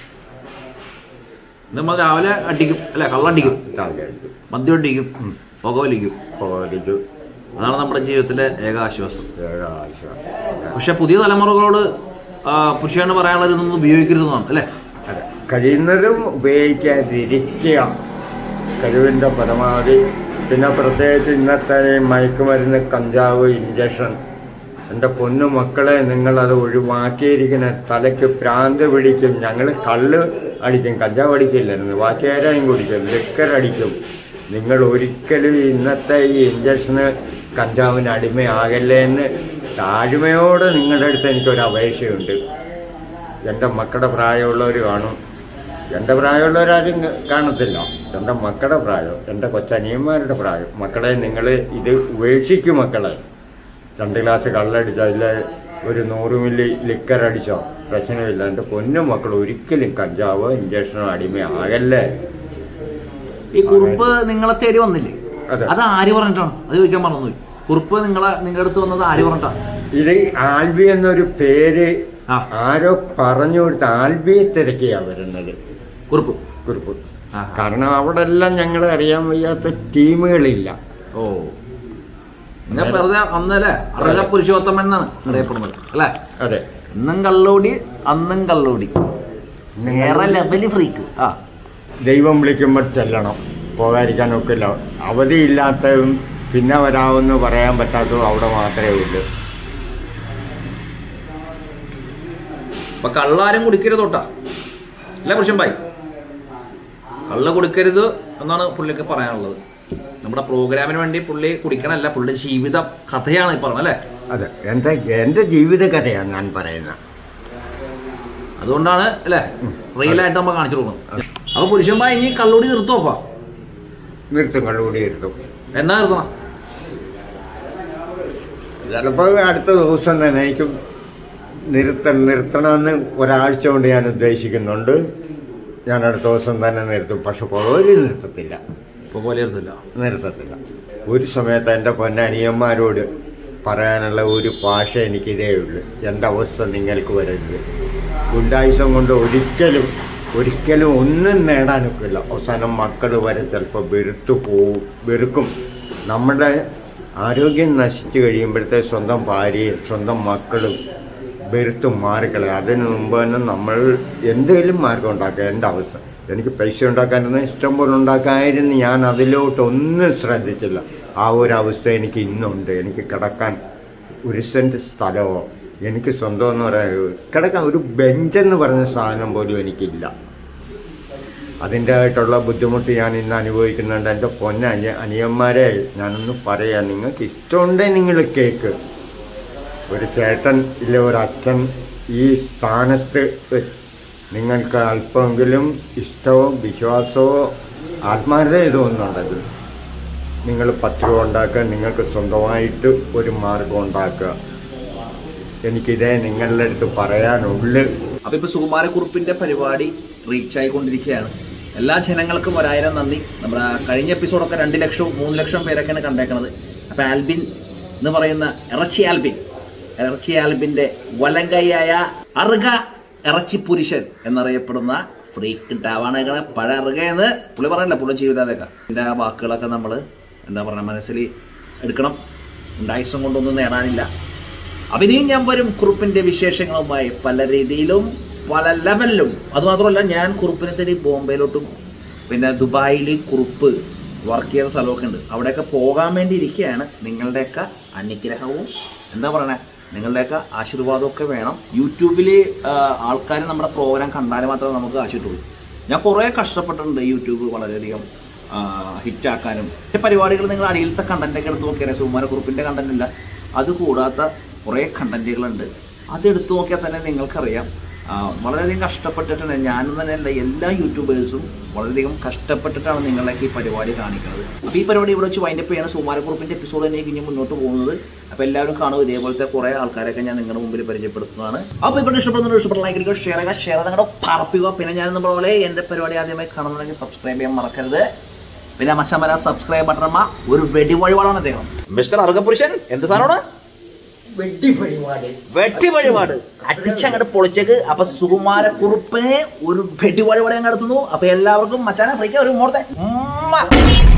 Speaker 1: നമ്മൾ രാവിലെ അടിക്കും അല്ലെ കള്ളടിക്കും
Speaker 4: രാവിലെ അടിച്ചു
Speaker 1: മദ്യം അടിക്കും പുകവലിക്കും
Speaker 4: കോലിച്ചു
Speaker 1: അതാണ് നമ്മുടെ ജീവിതത്തിലെ ഏക ആശ്വാസം
Speaker 4: ഏഴാഴ്ച
Speaker 1: പക്ഷെ പുതിയ തലമുറകളോട് ആ, പുരുഷന് പറയാനുള്ളത് ഇതൊന്നും ഉപയോഗിക്കരുതെന്നാണ് അല്ലേ
Speaker 4: അതെ കഴിയുന്നതും ഉപയോഗിക്കാതിരിക്കുക കഴിവിൻ്റെ പരമാവധി പിന്നെ പ്രത്യേകിച്ച് ഇന്നത്തെ ഈ മയക്കുമരുന്ന് കഞ്ചാവ് ഇഞ്ചക്ഷൻ എൻ്റെ പൊന്നു മക്കളെ നിങ്ങളത് ഒഴിവാക്കിയിരിക്കുന്ന തലയ്ക്ക് പ്രാന്ത് പിടിക്കും ഞങ്ങൾ കള്ള് അടിക്കും കഞ്ചാവ് അടിക്കില്ലായിരുന്നു ബാക്കി ആരെയും കുടിക്കും ലിക്കർ അടിക്കും നിങ്ങൾ ഒരിക്കലും ഇന്നത്തെ ഈ ഇഞ്ചക്ഷന് കഞ്ചാവിന് അടിമയാകല്ലേ എന്ന് താഴ്മയോട് നിങ്ങളുടെ അടുത്ത് എനിക്കൊരു അപേക്ഷയുണ്ട് എൻ്റെ മക്കളുടെ പ്രായമുള്ളവർ കാണും എൻ്റെ പ്രായമുള്ളവരാരും ക- കാണത്തില്ല എൻ്റെ മക്കളുടെ പ്രായം എൻ്റെ കൊച്ചനിയന്മാരുടെ പ്രായം മക്കളെ നിങ്ങൾ ഇത് ഉപേക്ഷിക്കും മക്കളെ രണ്ട് ഗ്ലാസ് കള്ളടിച്ചോ ഇല്ല ഒരു നൂറ് മില്ലി ലിക്കർ അടിച്ചോ പ്രശ്നമില്ല എൻ്റെ പൊന്നു മക്കൾ ഒരിക്കലും കഞ്ചാവോ ഇഞ്ചക്ഷനോ അടിമയാകല്ലേ
Speaker 1: ഈ കുറുപ്പ് നിങ്ങളെ തേടി വന്നില്ലേ
Speaker 4: അതെ.
Speaker 1: അത് ആര് പറഞ്ഞിട്ടാണ് അത് ചോദിക്കാൻ മറന്നുപോയി കുറുപ്പ് നിങ്ങളെ നിങ്ങളുടെ അടുത്ത് വന്നത് ആര് പറഞ്ഞിട്ടാണ്
Speaker 4: ഇത് ആൽബി എന്നൊരു പേര്
Speaker 1: ആ.
Speaker 4: ആരോ പറഞ്ഞു കൊടുത്ത് ആൽബിയെ തിരക്കിയാ വരുന്നത്
Speaker 1: കുറുപ്പ്
Speaker 4: കുറിപ്പ്
Speaker 1: ആ.
Speaker 4: കാരണം അവിടെ എല്ലാം ഞങ്ങൾ അറിയാൻ വയ്യാത്ത ടീമുകളില്ല
Speaker 1: ഓ നിങ്ങൾ വെറുതെ അന്നല്ലേ അറുക പുരുഷോത്തമൻ എന്നാണ് അറിയപ്പെടുന്നത് അല്ലേ
Speaker 4: അതെ
Speaker 1: ഇന്നും കള്ളോടി അന്നും കള്ളോടി വേറെ ലെവല് ഫ്രീക്ക് ആ
Speaker 4: ദൈവം വിളിക്കുമ്പോൾ ചെല്ലണം പോകാതിരിക്കാൻ ഒക്കില്ല അവധിയില്ലാത്തതും പിന്നെ വരാമെന്ന് പറയാൻ പറ്റാത്തതും അവിടെ മാത്രമേ ഉള്ളൂ
Speaker 1: അപ്പൊ കള്ളാരും കുടിക്കരുത് തൊട്ടാ അല്ലേ പുരുഷൻ ഭായി കള്ള് കുടിക്കരുത് എന്നാണ് പുള്ളിക്ക് പറയാനുള്ളത് നമ്മുടെ പ്രോഗ്രാമിന് വേണ്ടി പുള്ളി കുടിക്കണല്ല പുള്ളിയുടെ ജീവിത കഥയാണ് ഈ പറഞ്ഞത് അല്ലേ
Speaker 4: അതെ എൻ്റെ എൻ്റെ ജീവിതകഥയാണ് ഞാൻ പറയുന്നത്
Speaker 1: അതുകൊണ്ടാണ് അല്ലേ റിയൽ ആയിട്ട് നമ്മൾ കാണിച്ചു കൊടുക്കുന്നത് അപ്പൊ പുരുഷൻ ഭായി ഇനി കള്ളൂടി നിർത്തുവപ്പാ
Speaker 4: നിർത്തും കള്ളുകൂടി നിർത്തും
Speaker 1: എന്നാ നിർത്തണം
Speaker 4: ചിലപ്പോൾ അടുത്ത ദിവസം തന്നെ എനിക്ക് നിർത്തണം നിർത്തണമെന്ന് ഒരാഴ്ച കൊണ്ട് ഞാൻ ഉദ്ദേശിക്കുന്നുണ്ട് ഞാൻ അടുത്ത ദിവസം തന്നെ നിർത്തും പക്ഷെ പുറകിൽ നിർത്തത്തില്ല
Speaker 1: ഇപ്പൊ പോലെ നിർത്തില്ല
Speaker 4: നിർത്തത്തില്ല ഒരു സമയത്ത് എൻ്റെ പൊന്നനിയന്മാരോട് പറയാനുള്ള ഒരു ഭാഷ എനിക്കിതേ ഉള്ളൂ എൻ്റെ അവസ്ഥ നിങ്ങൾക്ക് വരരുത് ഗുണ്ടായുസം കൊണ്ട് ഒരിക്കലും ഒരിക്കലും ഒന്നും നേടാനൊക്കില്ല അവസാനം മക്കൾ വരെ ചിലപ്പോൾ വെറുത്തു പോവും വെറുക്കും നമ്മുടെ ആരോഗ്യം നശിച്ചു കഴിയുമ്പോഴത്തെ സ്വന്തം ഭാര്യയും സ്വന്തം മക്കളും വെറുത്ത് മാറിക്കളയും അതിന് മുമ്പ് തന്നെ നമ്മൾ എന്തെങ്കിലും മാർഗം ഉണ്ടാക്കുക എൻ്റെ അവസ്ഥ എനിക്ക് പൈസ ഉണ്ടാക്കാനൊന്നും ഇഷ്ടം പോലെ ഉണ്ടാക്കാമായിരുന്നു ഞാൻ അതിലോട്ടൊന്നും ശ്രദ്ധിച്ചില്ല ആ ഒരു അവസ്ഥ എനിക്ക് ഇന്നുണ്ട് എനിക്ക് കിടക്കാൻ ഒരു സെൻറ്റ് സ്ഥലമോ എനിക്ക് സ്വന്തം എന്ന് പറയാൻ കിടക്കാൻ ഒരു ബെഞ്ചെന്ന് പറഞ്ഞ സാധനം പോലും എനിക്കില്ല അതിൻ്റെതായിട്ടുള്ള ബുദ്ധിമുട്ട് ഞാൻ ഇന്ന് അനുഭവിക്കുന്നുണ്ട് എൻ്റെ പൊന്ന അനിയ അനിയന്മാരെ ഞാനൊന്ന് പറയാം നിങ്ങൾക്ക് ഇഷ്ടമുണ്ടെങ്കിൽ നിങ്ങൾ കേക്ക് ഒരു ചേട്ടൻ ഇല്ല ഒരു അച്ഛൻ ഈ സ്ഥാനത്ത് നിങ്ങൾക്ക് അല്പമെങ്കിലും ഇഷ്ടവും വിശ്വാസവും ആത്മാർത്ഥത തോന്നുന്നുണ്ടെങ്കിൽ നിങ്ങൾ പത്ത് രൂപ ഉണ്ടാക്കുക നിങ്ങൾക്ക് സ്വന്തമായിട്ട് ഒരു മാർഗം ഉണ്ടാക്കുക എനിക്കിതേ നിങ്ങളുടെ അടുത്ത് പറയാനുള്ളു
Speaker 1: അപ്പൊ ഇപ്പൊ സുകുമാരക്കുറുപ്പിന്റെ പരിപാടി റീച്ച് ആയിക്കൊണ്ടിരിക്കുകയാണ് എല്ലാ ജനങ്ങൾക്കും ഒരായിരം നന്ദി നമ്മുടെ കഴിഞ്ഞ എപ്പിസോഡൊക്കെ രണ്ട് ലക്ഷവും മൂന്ന് ലക്ഷം പേരൊക്കെയാണ് കണ്ടേക്കണത് അപ്പൊ ആൽബിൻ എന്ന് പറയുന്ന ഇറച്ചി ആൽബിൻ ഇറച്ചി ആൽബിന്റെ വലങ്കൈയായ അറുക ഇറച്ചി പുരുഷൻ എന്നറിയപ്പെടുന്ന ഫ്രീക്ക് ടാവാണ് പഴ അറുക എന്ന് പുള്ളി പറയല്ല പുള്ളി ജീവിതാതൊക്കെ ഇതിന്റെ ആ വാക്കുകളൊക്കെ നമ്മൾ എന്താ പറയുക മനസ്സിൽ എടുക്കണം ഉണ്ടായുസം കൊണ്ടൊന്നും നേടാനില്ല അഭിനയം ഞാൻ വരും കുറുപ്പിന്റെ വിശേഷങ്ങളുമായി പല രീതിയിലും പല ലെവലിലും അതുമാത്രമല്ല ഞാൻ കുറുപ്പിനെ തേടി ബോംബെയിലോട്ടും പിന്നെ ദുബായിൽ കുറുപ്പ് വർക്ക് ചെയ്ത സ്ഥലമൊക്കെ ഉണ്ട് അവിടെയൊക്കെ പോകാൻ വേണ്ടി ഇരിക്കുകയാണ് നിങ്ങളുടെയൊക്കെ അനുഗ്രഹവും എന്താ പറയണേ നിങ്ങളുടെയൊക്കെ ആശീർവാദമൊക്കെ വേണം യൂട്യൂബിൽ ആൾക്കാർ നമ്മുടെ പ്രോഗ്രാം കണ്ടാൽ മാത്രമേ നമുക്ക് കാശ് കിട്ടുള്ളൂ ഞാൻ കുറേ കഷ്ടപ്പെട്ടിട്ടുണ്ട് യൂട്യൂബ് വളരെയധികം ഹിറ്റാക്കാനും പരിപാടികൾ നിങ്ങൾ അടിയിലത്തെ കണ്ടന്റൊക്കെ എടുത്ത് നോക്കിയാൽ സുകുമാരക്കുറുപ്പിന്റെ കണ്ടന്റ് ഇല്ല അത് കൂടാത്ത കുറേ കണ്ടന്റുകളുണ്ട് അത് എടുത്തു നോക്കിയാൽ തന്നെ നിങ്ങൾക്കറിയാം ആ, വളരെയധികം കഷ്ടപ്പെട്ടിട്ടുണ്ട് ഞാനും തന്നെ അല്ല എല്ലാ യൂട്യൂബേഴ്സും വളരെയധികം കഷ്ടപ്പെട്ടിട്ടാണ് നിങ്ങളൊക്കെ ഈ പരിപാടി കാണിക്കുന്നത് അപ്പോൾ ഈ പരിപാടി ഇവിടെ വെച്ച് വൈൻഡപ്പ് ചെയ്യണം സുമാരക്കുറിപ്പിന്റെ എപ്പിസോഡ് തന്നെ ഇനി മുന്നോട്ട് പോകുന്നത് അപ്പോൾ എല്ലാവരും കാണും ഇതേപോലത്തെ കുറേ ആൾക്കാരൊക്കെ ഞാൻ നിങ്ങളുടെ മുമ്പിൽ പരിചയപ്പെടുത്തുന്നതാണ് അപ്പോൾ ഇവിടെ ഇഷ്ടപ്പെടുന്ന ഇഷ്ടപ്പെട്ട ലൈക്ക് ചെയ്യുക ഷെയർ ചെയ്യുക ഷെയർ നിങ്ങളുടെ പറപ്പിക്കുക പിന്നെ ഞാൻ നമ്മൾ പോലെ എൻ്റെ പരിപാടി ആദ്യമായി കാണുന്നുണ്ടെങ്കിൽ സബ്സ്ക്രൈബ് ചെയ്യാൻ മറക്കരുത് പിന്നെ മച്ചമര സബ്സ്ക്രൈബ് ബട്ടണമ്മ ഒരു വെടിവഴിപാടാണ് അദ്ദേഹം മിസ്റ്റർ അർഗപുരുഷൻ എന്ത് സാധനമാണ് വെട്ടി വഴിപാട് അടിച്ചങ്ങോട്ട് പൊളിച്ചേക്ക് അപ്പൊ സുകുമാരക്കുറുപ്പിനെ ഒരു വെട്ടി വഴിപാട് ഞാൻ നടത്തുന്നു അപ്പൊ എല്ലാവർക്കും മച്ചാനെ ഫ്രീക്ക് ഒരു മോർത്തെ ഉമ്മ.